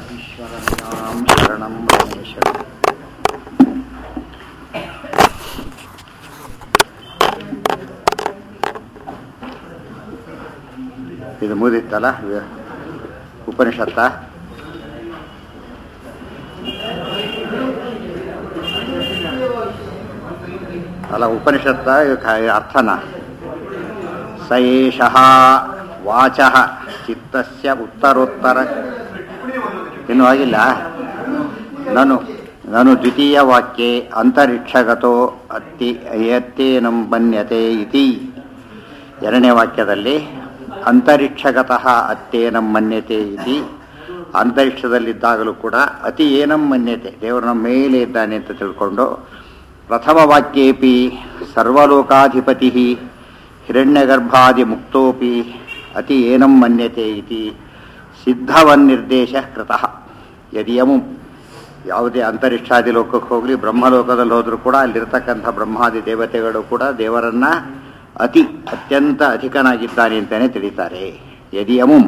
ಈಶ್ವರನಾಂ ಶರಣಂ ರಮೇಶ್ವರ ಇದು ಮುಗಿದಿತ್ತಲ್ಲ ಇದು ಉಪನಿಷತ್ತ ಅಲ್ಲ ಉಪನಿಷತ್ತ ಇದು ಕ- ಅರ್ಥನ ಸ ಏಷಃ ವಾಚಃ ಚಿತ್ತಸ್ಯ ಉತ್ತರೋತ್ತರ ಇನ್ನೂ ಆಗಿಲ್ಲ ನಾನು ನಾನು ದ್ವಿತೀಯ ವಾಕ್ಯೆ ಅಂತರಿಕ್ಷಗತೋ ಅತ್ತಿ ಯತ್ತೇನಂ ಮನ್ಯತೆ ಇತಿ ಎರಡನೇ ವಾಕ್ಯದಲ್ಲಿ ಅಂತರಿಕ್ಷಗತಃ ಅತ್ತೇನಂ ಮನ್ಯತೆ ಇತಿ ಅಂತರಿಕ್ಷದಲ್ಲಿದ್ದಾಗಲೂ ಕೂಡ ಅತಿ ಏನಂ ಮನ್ಯತೆ ದೇವರು ನಮ್ಮ ಮೇಲೆ ಇದ್ದಾನೆ ಅಂತ ತಿಳ್ಕೊಂಡು ಪ್ರಥಮ ವಾಕ್ಯೇಪಿ ಸರ್ವಲೋಕಾಧಿಪತಿ ಹಿರಣ್ಯಗರ್ಭಾದಿ ಮುಕ್ತೋಪಿ ಅತಿ ಏನಂ ಮನ್ಯತೆ ಇತಿ ಸಿದ್ಧವನ್ನಿರ್ದೇಶ ಕೃತಃ ಯದಿಯಮು ಯಾವುದೇ ಅಂತರಿಕ್ಷಾದಿ ಲೋಕಕ್ಕೆ ಹೋಗಲಿ ಬ್ರಹ್ಮಲೋಕದಲ್ಲಿ ಹೋದರೂ ಕೂಡ ಅಲ್ಲಿರ್ತಕ್ಕಂಥ ಬ್ರಹ್ಮಾದಿ ದೇವತೆಗಳು ಕೂಡ ದೇವರನ್ನ ಅತಿ ಅತ್ಯಂತ ಅಧಿಕನಾಗಿದ್ದಾನೆ ಅಂತಾನೆ ತಿಳಿತಾರೆ ಯದಿಯಮುಂ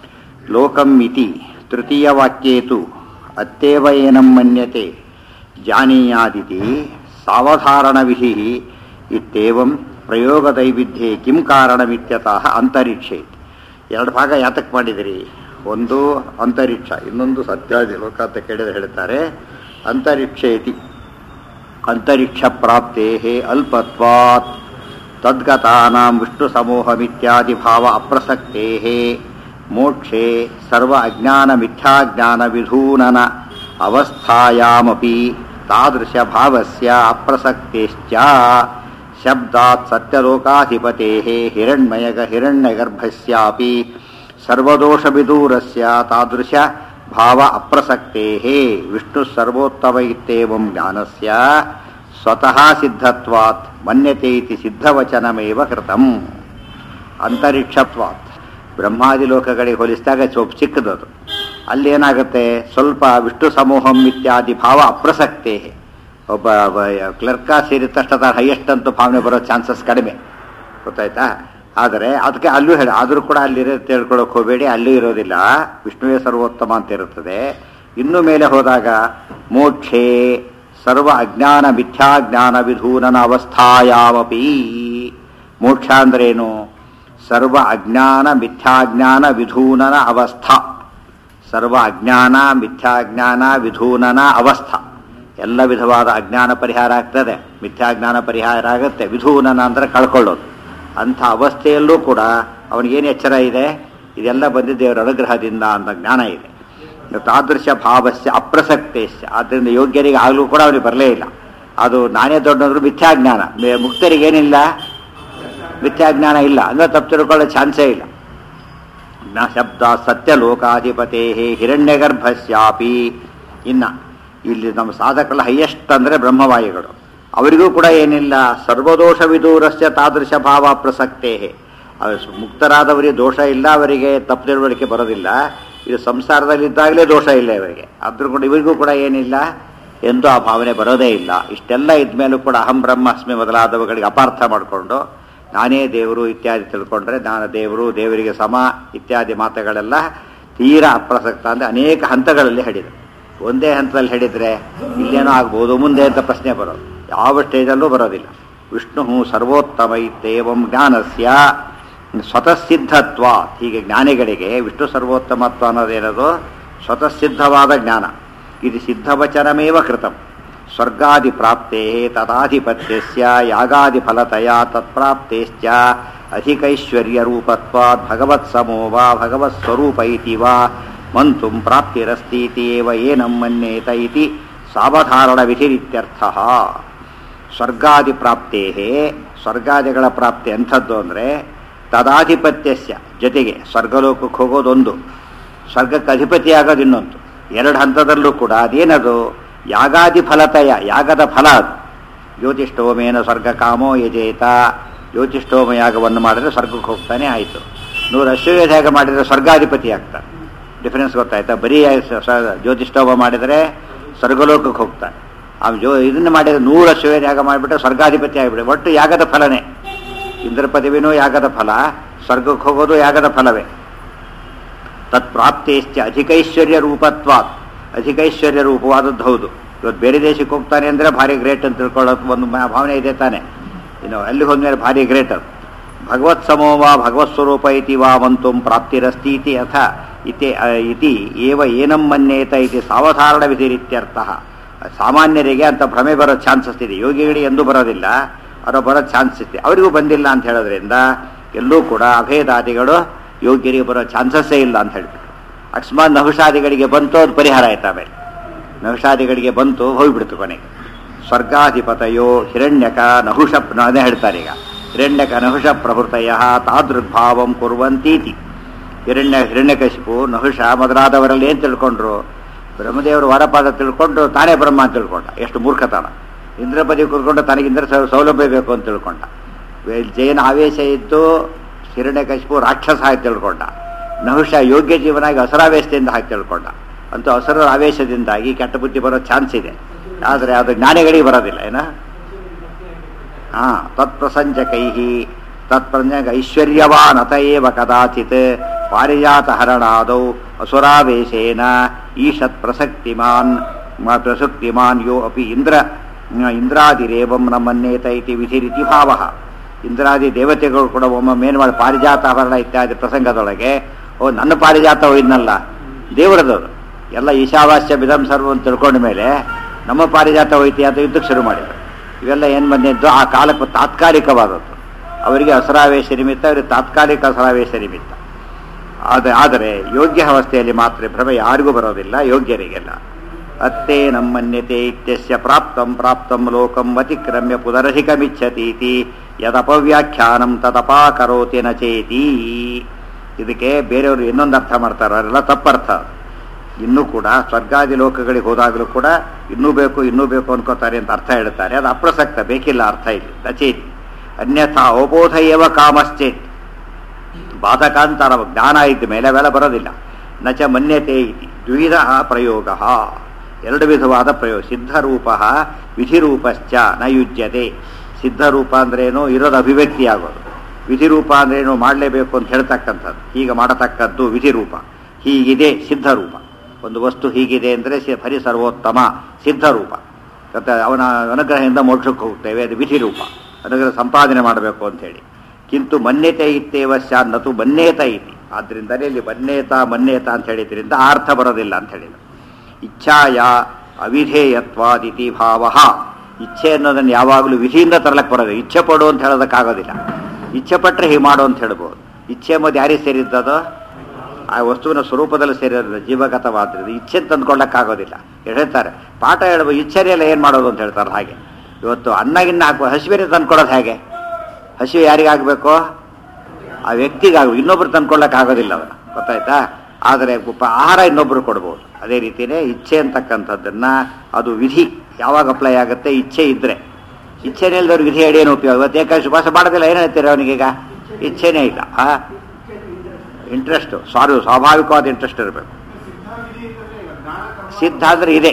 ಲೋಕಂ ಇತಿ ತೃತೀಯ ವಾಕ್ಯೇತು ಅತ್ತೇವ ಏನಂ ಮನ್ಯತೆ ಜಾನೀಯಾದಿತಿ ಸಾವಧಾರಣವಿಧಿ ಇತ್ತೇವಂ ಪ್ರಯೋಗದೈವಿಧ್ಯೆ ಕಿಂ ಕಾರಣಮಿತ್ಯತಃ ಅಂತರಿಕ್ಷೆ ಎರಡು ಭಾಗ ಯಾತಕ್ಕೆ ಮಾಡಿದಿರಿ ಒಂದು ಅಂತರಿಕ್ಷ ಇನ್ನೊಂದು ಸತ್ಯಾದಿ ಲೋಕ ಅಂತ ಕೇಳಿದ್ರೆ ಹೇಳ್ತಾರೆ ಅಂತರಿಕ್ಷ ಇತಿ ಅಂತರಿಕ್ಷ ಪ್ರಾಪ್ತೇ ಅಲ್ಪತ್ವಾತ್ ತದ್ಗತಾನಾಂ ವಿಷ್ಣು ಸಮೂಹಮಿತ್ಯಾದಿ ಭಾವ ಅಪ್ರಸಕ್ತೇ ಮೋಕ್ಷೆ ಸರ್ವ ಅಜ್ಞಾನ ಮಿಥ್ಯಾಜ್ಞಾನ ವಿಧೂನನ ಅವಸ್ಥಾಯಾಮಪಿ ತಾದೃಶ ಭಾವಸ್ಯ ಅಪ್ರಸಕ್ತೇಶ್ಚ ಶಬ್ದಾತ್ ಸತ್ಯಲೋಕಾಧಿಪತೆ ಹಿರಣ್ಮಯಗ ಹಿರಣ್ಯಗರ್ಭಸ್ಯಾಪಿ ಸರ್ವದೋಷವಿದೂರಸ್ಯ ತಾದೃಶ ಭಾವ ಅಪ್ರಸಕ್ತೇ ವಿಷ್ಣು ಸರ್ವೋತ್ತಮ ಇತ್ಯೇವಂ ಜ್ಞಾನಸ್ಯ ಸ್ವತಃ ಸಿದ್ಧತ್ವಾತ್ ಮನ್ಯತೆ ಇತಿ ಸಿದ್ಧವಚನಮೇವ ಕೃತಂ ಅಂತರಿಕ್ಷತ್ವಾತ್ ಬ್ರಹ್ಮಾದಿ ಲೋಕಗಳಿಗೆ ಹೋಲಿಸಿದಾಗ ಸ್ವಲ್ಪ ಚಿಕ್ಕದದು ಅಲ್ಲಿ ಏನಾಗುತ್ತೆ ಸ್ವಲ್ಪ ವಿಷ್ಣು ಸಮೂಹಂ ಇತ್ಯಾದಿ ಭಾವ ಅಪ್ರಸಕ್ತೇ ಒಬ್ಬ ಕ್ಲರ್ಕ ಸೇರಿದ ತಕ್ಷಣ ಹೈಯೆಸ್ಟ್ ಅಂತೂ ಭಾವನೆ ಬರೋ ಚಾನ್ಸಸ್ ಕಡಿಮೆ ಗೊತ್ತಾಯ್ತಾ ಆದರೆ ಅದಕ್ಕೆ ಅಲ್ಲೂ ಹೇಳಿ ಆದರೂ ಕೂಡ ಅಲ್ಲಿರೋ ತಿಳ್ಕೊಳ್ಳೋಕೆ ಹೋಗಬೇಡಿ ಅಲ್ಲೂ ಇರೋದಿಲ್ಲ ವಿಷ್ಣುವೇ ಸರ್ವೋತ್ತಮ ಅಂತ ಇರುತ್ತದೆ ಇನ್ನು ಮೇಲೆ ಹೋದಾಗ ಮೋಕ್ಷೇ ಸರ್ವ ಅಜ್ಞಾನ ಮಿಥ್ಯಾಜ್ಞಾನ ವಿಧೂನನ ಅವಸ್ಥಾಯಾಮಪಿ ಮೋಕ್ಷ ಅಂದ್ರೇನು ಸರ್ವ ಅಜ್ಞಾನ ಮಿಥ್ಯಾಜ್ಞಾನ ವಿಧೂನನ ಅವಸ್ಥಾ ಸರ್ವ ಅಜ್ಞಾನ ಮಿಥ್ಯಾಜ್ಞಾನ ವಿಧೂನನ ಅವಸ್ಥಾ ಎಲ್ಲ ವಿಧವಾದ ಅಜ್ಞಾನ ಪರಿಹಾರ ಆಗ್ತದೆ ಮಿಥ್ಯಾಜ್ಞಾನ ಪರಿಹಾರ ಆಗುತ್ತೆ ವಿಧೂನನ ಅಂದರೆ ಕಳ್ಕೊಳ್ಳೋದು ಅಂಥ ಅವಸ್ಥೆಯಲ್ಲೂ ಕೂಡ ಅವನಿಗೇನು ಎಚ್ಚರ ಇದೆ ಇದೆಲ್ಲ ಬಂದಿದ್ದು ದೇವರ ಅನುಗ್ರಹದಿಂದ ಅಂತ ಜ್ಞಾನ ಇದೆ ತಾದೃಶ ಭಾವಸ್ಯ ಅಪ್ರಸಕ್ತೇಶ್ಯ ಆದ್ದರಿಂದ ಯೋಗ್ಯರಿಗೆ ಆಗಲೂ ಕೂಡ ಅವನಿಗೆ ಬರಲೇ ಇಲ್ಲ ಅದು ನಾನೇ ದೊಡ್ಡದ್ರು ಮಿಥ್ಯಾಜ್ಞಾನ ಮೆ- ಮುಕ್ತರಿಗೇನಿಲ್ಲ ಮಿಥ್ಯಾಜ್ಞಾನ ಇಲ್ಲ ಅಂದರೆ ತಪ್ಪು ತಿಳ್ಕೊಳ್ಳೋ ಚಾನ್ಸೇ ಇಲ್ಲ ನ ಶಬ್ದ ಸತ್ಯ ಲೋಕಾಧಿಪತೆ ಹಿರಣ್ಯಗರ್ಭಸ್ಯಾಪಿ ಇನ್ನ ಇಲ್ಲಿ ನಮ್ಮ ಸಾಧಕರ ಹೈಯೆಸ್ಟ್ ಅಂದರೆ ಬ್ರಹ್ಮವಾಯುಗಳು ಅವರಿಗೂ ಕೂಡ ಏನಿಲ್ಲ ಸರ್ವದೋಷ ವಿದೂರಸ್ಯ ತಾದೃಶ ಭಾವ ಪ್ರಸಕ್ತೇ ಅವ್ರು ಮುಕ್ತರಾದವರಿಗೆ ದೋಷ ಇಲ್ಲ ಅವರಿಗೆ ತಪ್ಪು ತಿಳುವಳಿಕೆ ಬರೋದಿಲ್ಲ ಇದು ಸಂಸಾರದಲ್ಲಿದ್ದಾಗಲೇ ದೋಷ ಇಲ್ಲ ಇವರಿಗೆ ಅದ್ರ ಕೂಡ ಇವರಿಗೂ ಕೂಡ ಏನಿಲ್ಲ ಎಂದು ಆ ಭಾವನೆ ಬರೋದೇ ಇಲ್ಲ ಇಷ್ಟೆಲ್ಲ ಇದ್ಮೇಲೂ ಕೂಡ ಅಹಂ ಬ್ರಹ್ಮಾಸ್ಮಿ ಮೊದಲಾದವುಗಳಿಗೆ ಅಪಾರ್ಥ ಮಾಡಿಕೊಂಡು ನಾನೇ ದೇವರು ಇತ್ಯಾದಿ ತಿಳ್ಕೊಂಡ್ರೆ ನಾನು ದೇವರು ದೇವರಿಗೆ ಸಮ ಇತ್ಯಾದಿ ಮಾತುಗಳೆಲ್ಲ ತೀರಾ ಅಪ್ರಸಕ್ತ ಅಂದರೆ ಅನೇಕ ಹಂತಗಳಲ್ಲಿ ಹೇಳಿದೆ ಒಂದೇ ಹಂತದಲ್ಲಿ ಹೇಳಿದರೆ ಇಲ್ಲೇನೋ ಆಗ್ಬೋದು ಮುಂದೆ ಅಂತ ಪ್ರಶ್ನೆ ಬರೋದು ಯಾವ ಸ್ಟೇಜಲ್ಲೂ ಬರೋದಿಲ್ಲ ವಿಷ್ಣು ಸರ್ವೋತ್ತಮ ಇತ್ತೇವಂ ಜ್ಞಾನಸ್ಯ ಸ್ವತಃ ಸಿದ್ಧತ್ವ ಹೀಗೆ ಜ್ಞಾನಿಗಳಿಗೆ ವಿಷ್ಣು ಸರ್ವೋತ್ತಮತ್ವ ಅನ್ನೋದೇನದು ಸ್ವತಃ ಸಿದ್ಧವಾದ ಜ್ಞಾನ ಇದು ಸಿದ್ಧವಚನಮೇವ ಕೃತಂ ಸ್ವರ್ಗಾದಿ ಪ್ರಾಪ್ತೆ ತದಾಧಿಪತ್ಯಸ್ಯ ಯಾಗಾದಿ ಫಲತಯ ತತ್ಪ್ರಾಪ್ತೇಶ್ಚ ಅಧಿಕೈಶ್ವರ್ಯ ರೂಪತ್ವಾತ್ ಭಗವತ್ ಸಮೋ ವಾ ಭಗವತ್ ಸ್ವರೂಪ ಇತಿ ವಾ ಮಂತುಂ ಪ್ರಾಪ್ತಿರಸ್ತೀತಿ ಏವ ಏನಂ ಮನ್ಯೇತ ಇತಿ ಸಾವಧಾರಣ ವಿಧಿರಿತ್ಯರ್ಥ ಸ್ವರ್ಗಾದಿ ಪ್ರಾಪ್ತೇ ಸ್ವರ್ಗಾದಿಗಳ ಪ್ರಾಪ್ತಿ ಎಂಥದ್ದು ಅಂದರೆ ತದಾಧಿಪತ್ಯಸ್ಯ ಜೊತೆಗೆ ಸ್ವರ್ಗಲೋಕಕ್ಕೆ ಹೋಗೋದೊಂದು ಸ್ವರ್ಗಕ್ಕೆ ಅಧಿಪತಿಯಾಗೋದು ಇನ್ನೊಂದು ಎರಡು ಹಂತದಲ್ಲೂ ಕೂಡ ಅದೇನದು ಯಾಗಾದಿ ಫಲತಯ ಯಾಗದ ಫಲ ಅದು ಜ್ಯೋತಿಷ್ಠೋಮೇನ ಸ್ವರ್ಗ ಕಾಮೋ ಯಜೇತ ಜ್ಯೋತಿಷ್ಠೋಮ ಯಾಗವನ್ನು ಮಾಡಿದ್ರೆ ಸ್ವರ್ಗಕ್ಕೆ ಹೋಗ್ತಾನೆ ಆಯಿತು ನೂರು ಅಶ್ವಮೇಧ ಯಾಗ ಮಾಡಿದರೆ ಸ್ವರ್ಗಾಧಿಪತಿ ಆಗ್ತಾನೆ ಡಿಫರೆನ್ಸ್ ಗೊತ್ತಾಯ್ತಾ ಬರೀ ಸ- ಸ- ಜ್ಯೋತಿಷ್ಠೋಮ ಮಾಡಿದರೆ ಸ್ವರ್ಗಲೋಕಕ್ಕೆ ಹೋಗ್ತಾನೆ ಆ ಜೋ ಇದನ್ನು ಮಾಡಿದರೆ ನೂರು ಅಶ್ವಮೇಧ ಯಾಗ ಮಾಡಿಬಿಟ್ರೆ ಸ್ವರ್ಗಾಧಿಪತಿ ಆಗಿಬಿಡಿ ಒಟ್ಟು ಯಾಗದ ಫಲನೇ ಇಂದ್ರ ಪದವಿನೂ ಯಾಗದ ಫಲ ಸ್ವರ್ಗಕ್ಕೆ ಹೋಗೋದು ಯಾಗದ ಫಲವೇ ತತ್ಪ್ರಾಪ್ತೇಶ್ಚ ಅಧಿಕೈಶ್ವರ್ಯ ರೂಪತ್ವಾತ್ ಅಧಿಕೈಶ್ವರ್ಯ ರೂಪವಾದದ್ದು ಹೌದು ಇವತ್ತು ಬೇರೆ ದೇಶಕ್ಕೆ ಹೋಗ್ತಾನೆ ಅಂದರೆ ಭಾರಿ ಗ್ರೇಟ್ ಅಂತ ತಿಳ್ಕೊಳ್ಳೋದು ಒಂದು ಮ- ಭಾವನೆ ಇದೆ ತಾನೆ ಇನ್ನು ಅಲ್ಲಿ ಹೋದ್ಮೇಲೆ ಭಾರಿ ಗ್ರೇಟ್ ಅದು ಭಗವತ್ ಸಮೋ ವಾ ಭಗವತ್ ಸ್ವರೂಪ ಇತಿ ವಾ ಮಂತುಂ ಪ್ರಾಪ್ತಿರಸ್ತಿ ಇತಿ ಅಥ ಇತಿ ಅ, ಇತಿ ಏವ ಏನಂ ಮನ್ಯೇತ ಇತಿ ಸಾವಧಾರಣ ವಿಧಿರಿತ್ಯರ್ಥ ಸಾಮಾನ್ಯರಿಗೆ ಅಂತ ಭ್ರಮೆ ಬರೋ ಚಾನ್ಸಸ್ ಇದೆ ಯೋಗಿಗಳಿಗೆ ಎಂದೂ ಬರೋದಿಲ್ಲ ಅವರ ಬರೋ ಚಾನ್ಸಸ್ ಇದೆ ಅವರಿಗೂ ಬಂದಿಲ್ಲ ಅಂತ ಹೇಳೋದ್ರಿಂದ ಎಲ್ಲೂ ಕೂಡ ಅಭೇದಾದಿಗಳು ಯೋಗ್ಯರಿಗೆ ಬರೋ ಚಾನ್ಸಸ್ಸೇ ಇಲ್ಲ ಅಂತ ಹೇಳ್ಬಿಟ್ಟು ಅಕಸ್ಮಾತ್ ನಹುಷಾದಿಗಳಿಗೆ ಬಂತು ಅದು ಪರಿಹಾರ ಆಯ್ತು ಆಮೇಲೆ ನಹುಷಾದಿಗಳಿಗೆ ಬಂತು ಹೋಗ್ಬಿಡ್ತು ಕೊನೆಗೆ ಸ್ವರ್ಗಾಧಿಪತಯೋ ಹಿರಣ್ಯಕ ನಹುಷ ಅದೇ ಹೇಳ್ತಾರೆ ಈಗ ಹಿರಣ್ಯಕ ನಹುಷ ಪ್ರಭೃತಯ ತಾದೃಗ್ಭಾವಂ ಕುರ್ವಂತೀತಿ ಹಿರಣ್ಯ ಹಿರಣ್ಯಕಶಿಪು ನಹುಷ ಮೊದಲಾದವರಲ್ಲಿ ಏನು ತಿಳ್ಕೊಂಡ್ರು ಬ್ರಹ್ಮದೇವರು ವರಪಾದ ತಿಳ್ಕೊಂಡು ತಾನೇ ಬ್ರಹ್ಮ ಅಂತ ತಿಳ್ಕೊಂಡ ಎಷ್ಟು ಮೂರ್ಖತನ ಇಂದ್ರ ಪದವಿ ಕೂತ್ಕೊಂಡು ತನಗೆ ಇಂದ್ರ ಸೌ- ಸೌಲಭ್ಯ ಬೇಕು ಅಂತ ತಿಳ್ಕೊಂಡ ವೇ- ಜೈನ ಆವೇಶ ಇದ್ದು ಹಿರಣ್ಯಕಶಿಪು ರಾಕ್ಷಸ ಆಗಿ ತಿಳ್ಕೊಂಡ ನಹುಷ ಯೋಗ್ಯ ಜೀವನಾಗಿ ಅಸರಾವೇಶದಿಂದ ಹಾಕಿ ತಿಳ್ಕೊಂಡ ಅಂತೂ ಅಸರ ಆವೇಶದಿಂದಾಗಿ ಕೆಟ್ಟ ಬುದ್ಧಿ ಬರೋ ಚಾನ್ಸ್ ಇದೆ ಆದರೆ ಅದು ಜ್ಞಾನಿಗಳಿಗೆ ಬರೋದಿಲ್ಲ ಏನ ಹಾ ತತ್ಪ್ರಸಂಜಕೈ ತತ್ಪ್ರಸಂಜಕ ಐಶ್ವರ್ಯವಾನ್ ಅತ ಏವ ಕದಾಚಿತ್ ಪಾರಿಜಾತ ಹರಣಾದೌ ಅಸುರಾವೇಶೇನ ಈಷತ್ ಪ್ರಸಕ್ತಿಮಾನ್ ಮ- ಪ್ರಸಕ್ತಿಮಾನ್ ಯೋ ಅಪಿ ಇಂದ್ರ ಇಂದ್ರಾದಿರೇವಂ ನಮ್ಮನ್ನೇತ ಇತಿ ವಿಧಿರಿತಿ ಭಾವ ಇಂದ್ರಾದಿ ದೇವತೆಗಳು ಕೂಡ ಒಮ್ಮೊಮ್ಮೆ ಏನು ಮಾಡಿ ಪಾರಿಜಾತ ಹರಣ ಇತ್ಯಾದಿ ಪ್ರಸಂಗದೊಳಗೆ ಓ ನನ್ನ ಪಾರಿಜಾತ ಹೋಯ್ನಲ್ಲ ದೇವರದವರು ಎಲ್ಲ ಈಶಾವಾಸ್ಯ ಬಿದಂ ಸರ್ವ ಅಂತ ತಿಳ್ಕೊಂಡ ಮೇಲೆ ನಮ್ಮ ಪಾರಿಜಾತ ಹೋಯ್ತಿ ಅಂತ ಯುದ್ಧಕ್ಕೆ ಶುರು ಮಾಡಿದ್ರು ಇವೆಲ್ಲ ಏನು ಬಂದಿದ್ದು ಆ ಕಾಲಕ್ಕೆ ತಾತ್ಕಾಲಿಕವಾದದ್ದು ಅವರಿಗೆ ಅಸರಾವೇಶ ನಿಮಿತ್ತ ಅವರಿಗೆ ತಾತ್ಕಾಲಿಕ ಅಸರಾವೇಶ ನಿಮಿತ್ತ ಆದ ಆದರೆ ಯೋಗ್ಯ ಅವಸ್ಥೆಯಲ್ಲಿ ಮಾತ್ರ ಭ್ರಮೆ ಯಾರಿಗೂ ಬರೋದಿಲ್ಲ ಯೋಗ್ಯರಿಗೆಲ್ಲ ಅತ್ತೇ ನಮ್ಮನ್ಯತೆ ಇತ್ಯಸ್ಯ ಪ್ರಾಪ್ತಂ ಪ್ರಾಪ್ತಂ ಲೋಕಂ ಅತಿಕ್ರಮ್ಯ ಪುನರಧಿಕಮಿಚ್ಛತೀತಿ ಯದಪವ್ಯಾಖ್ಯಾನಂ ತದಪಾಕರೋತಿ ನ ಚೇತಿ ಇದಕ್ಕೆ ಬೇರೆಯವರು ಇನ್ನೊಂದು ಅರ್ಥ ಮಾಡ್ತಾರೆ ಅವರೆಲ್ಲ ತಪ್ಪರ್ಥ ಇನ್ನೂ ಕೂಡ ಸ್ವರ್ಗಾದಿ ಲೋಕಗಳಿಗೆ ಹೋದಾಗಲೂ ಕೂಡ ಇನ್ನೂ ಬೇಕು ಇನ್ನೂ ಬೇಕು ಅನ್ಕೋತಾರೆ ಅಂತ ಅರ್ಥ ಹೇಳ್ತಾರೆ ಅದು ಅಪ್ರಸಕ್ತ ಬೇಕಿಲ್ಲ ಅರ್ಥ ಇಲ್ಲಿ ನಚೇತಿ ಅನ್ಯಥಾ ಅವಬೋಧ ಏವ ಕಾಮಶ್ಚೇತ್ ಬಾಧಕಾಂತರ ಜ್ಞಾನ ಇದ್ದ ಮೇಲೆ ಅವೆಲ್ಲ ಬರೋದಿಲ್ಲ ನಚ ಮನ್ಯತೆ ಇತಿ ದ್ವಿಧ ಪ್ರಯೋಗ ಎರಡು ವಿಧವಾದ ಪ್ರಯೋಗ ಸಿದ್ಧರೂಪ ವಿಧಿರೂಪಶ್ಚ ನ ಯುಜ್ಯತೆ ಸಿದ್ಧರೂಪ ಅಂದ್ರೇನು ಇರೋದು ಅಭಿವ್ಯಕ್ತಿ ಆಗೋದು ವಿಧಿರೂಪ ಅಂದ್ರೇನು ಮಾಡಲೇಬೇಕು ಅಂತ ಹೇಳ್ತಕ್ಕಂಥದ್ದು ಹೀಗೆ ಮಾಡತಕ್ಕದ್ದು ವಿಧಿರೂಪ ಹೀಗಿದೆ ಸಿದ್ಧರೂಪ ಒಂದು ವಸ್ತು ಹೀಗಿದೆ ಅಂದರೆ ಹರಿ ಸರ್ವೋತ್ತಮ ಸಿದ್ಧರೂಪ ಮತ್ತೆ ಅವನ ಅನುಗ್ರಹದಿಂದ ಮೋಕ್ಷಕ್ಕೆ ಹೋಗ್ತೇವೆ ಅದು ವಿಧಿರೂಪ ಅನುಗ್ರಹ ಸಂಪಾದನೆ ಮಾಡಬೇಕು ಅಂತ ಹೇಳಿ ಕಿಂತು ಮನ್ಯತೆ ಇತ್ತೇವ ಸ್ಯಾನ್ನತು ಮನ್ಯೇತ ಇತಿ ಆದ್ರಿಂದಲೇ ಇಲ್ಲಿ ಮನ್ಯೇತ ಮನ್ಯೇತ ಅಂತ ಹೇಳಿದ್ರಿಂದ ಆ ಅರ್ಥ ಬರೋದಿಲ್ಲ ಅಂತ ಹೇಳಿದ್ರು ಇಚ್ಛಾಯ ಅವಿಧೇಯತ್ವಾದಿತಿ ಭಾವ ಇಚ್ಛೆ ಅನ್ನೋದನ್ನು ಯಾವಾಗಲೂ ವಿಧಿಯಿಂದ ತರಲಕ್ಕೆ ಬರೋದು ಇಚ್ಛೆ ಪಡು ಅಂತ ಹೇಳೋದಕ್ಕಾಗೋದಿಲ್ಲ ಇಚ್ಛೆ ಪಟ್ಟರೆ ಹೀಗೆ ಮಾಡು ಅಂತ ಹೇಳ್ಬೋದು ಇಚ್ಛೆ ಎಂಬುದು ಯಾರಿಗೆ ಸೇರಿದ್ದದು ಆ ವಸ್ತುವಿನ ಸ್ವರೂಪದಲ್ಲಿ ಸೇರಿರೋದಿಲ್ಲ ಜೀವಗತವಾದ್ರಿಂದ ಇಚ್ಛೆ ತಂದ್ಕೊಳ್ಳಕ್ಕಾಗೋದಿಲ್ಲ ಹೇಳ್ತಾರೆ ಪಾಠ ಹೇಳ್ಬೋದು ಇಚ್ಛೆನೇ ಎಲ್ಲ ಏನು ಮಾಡೋದು ಅಂತ ಹೇಳ್ತಾರೆ ಹಾಗೆ ಇವತ್ತು ಅನ್ನಗಿನ್ನ ಹಾಕುವ ಹಸಿವೆನೇ ತಂದ್ಕೊಡೋದು ಹೇಗೆ ಹಸಿವೆ ಯಾರಿಗಾಗಬೇಕು ಆ ವ್ಯಕ್ತಿಗಾಗ ಇನ್ನೊಬ್ರು ತಂದ್ಕೊಳ್ಳೋಕ್ಕಾಗೋದಿಲ್ಲ ಅವನ ಗೊತ್ತಾಯ್ತಾ ಆದರೆ ಪ- ಆಹಾರ ಇನ್ನೊಬ್ರು ಕೊಡ್ಬೋದು ಅದೇ ರೀತಿಯೇ ಇಚ್ಛೆ ಅಂತಕ್ಕಂಥದ್ದನ್ನ ಅದು ವಿಧಿ ಯಾವಾಗ ಅಪ್ಲೈ ಆಗುತ್ತೆ ಇಚ್ಛೆ ಇದ್ರೆ ಇಚ್ಛೆನೇ ಇಲ್ದವ್ರು ವಿಧಿ ಅಡಿ ಏನು ಉಪಯೋಗ ಇವತ್ತು ಏಕಾದಶಿ ಉಪವಾಸ ಮಾಡೋದಿಲ್ಲ ಏನು ಹೇಳ್ತೀರ ಅವನಿಗೀಗ ಇಚ್ಛೆನೇ ಇಲ್ಲ ಆ ಇಂಟ್ರೆಸ್ಟ್ ಸಾರಿ ಸ್ವಾಭಾವಿಕವಾದ ಇಂಟ್ರೆಸ್ಟ್ ಇರಬೇಕು ಸಿದ್ಧ ಅಂದ್ರೆ ಇದೆ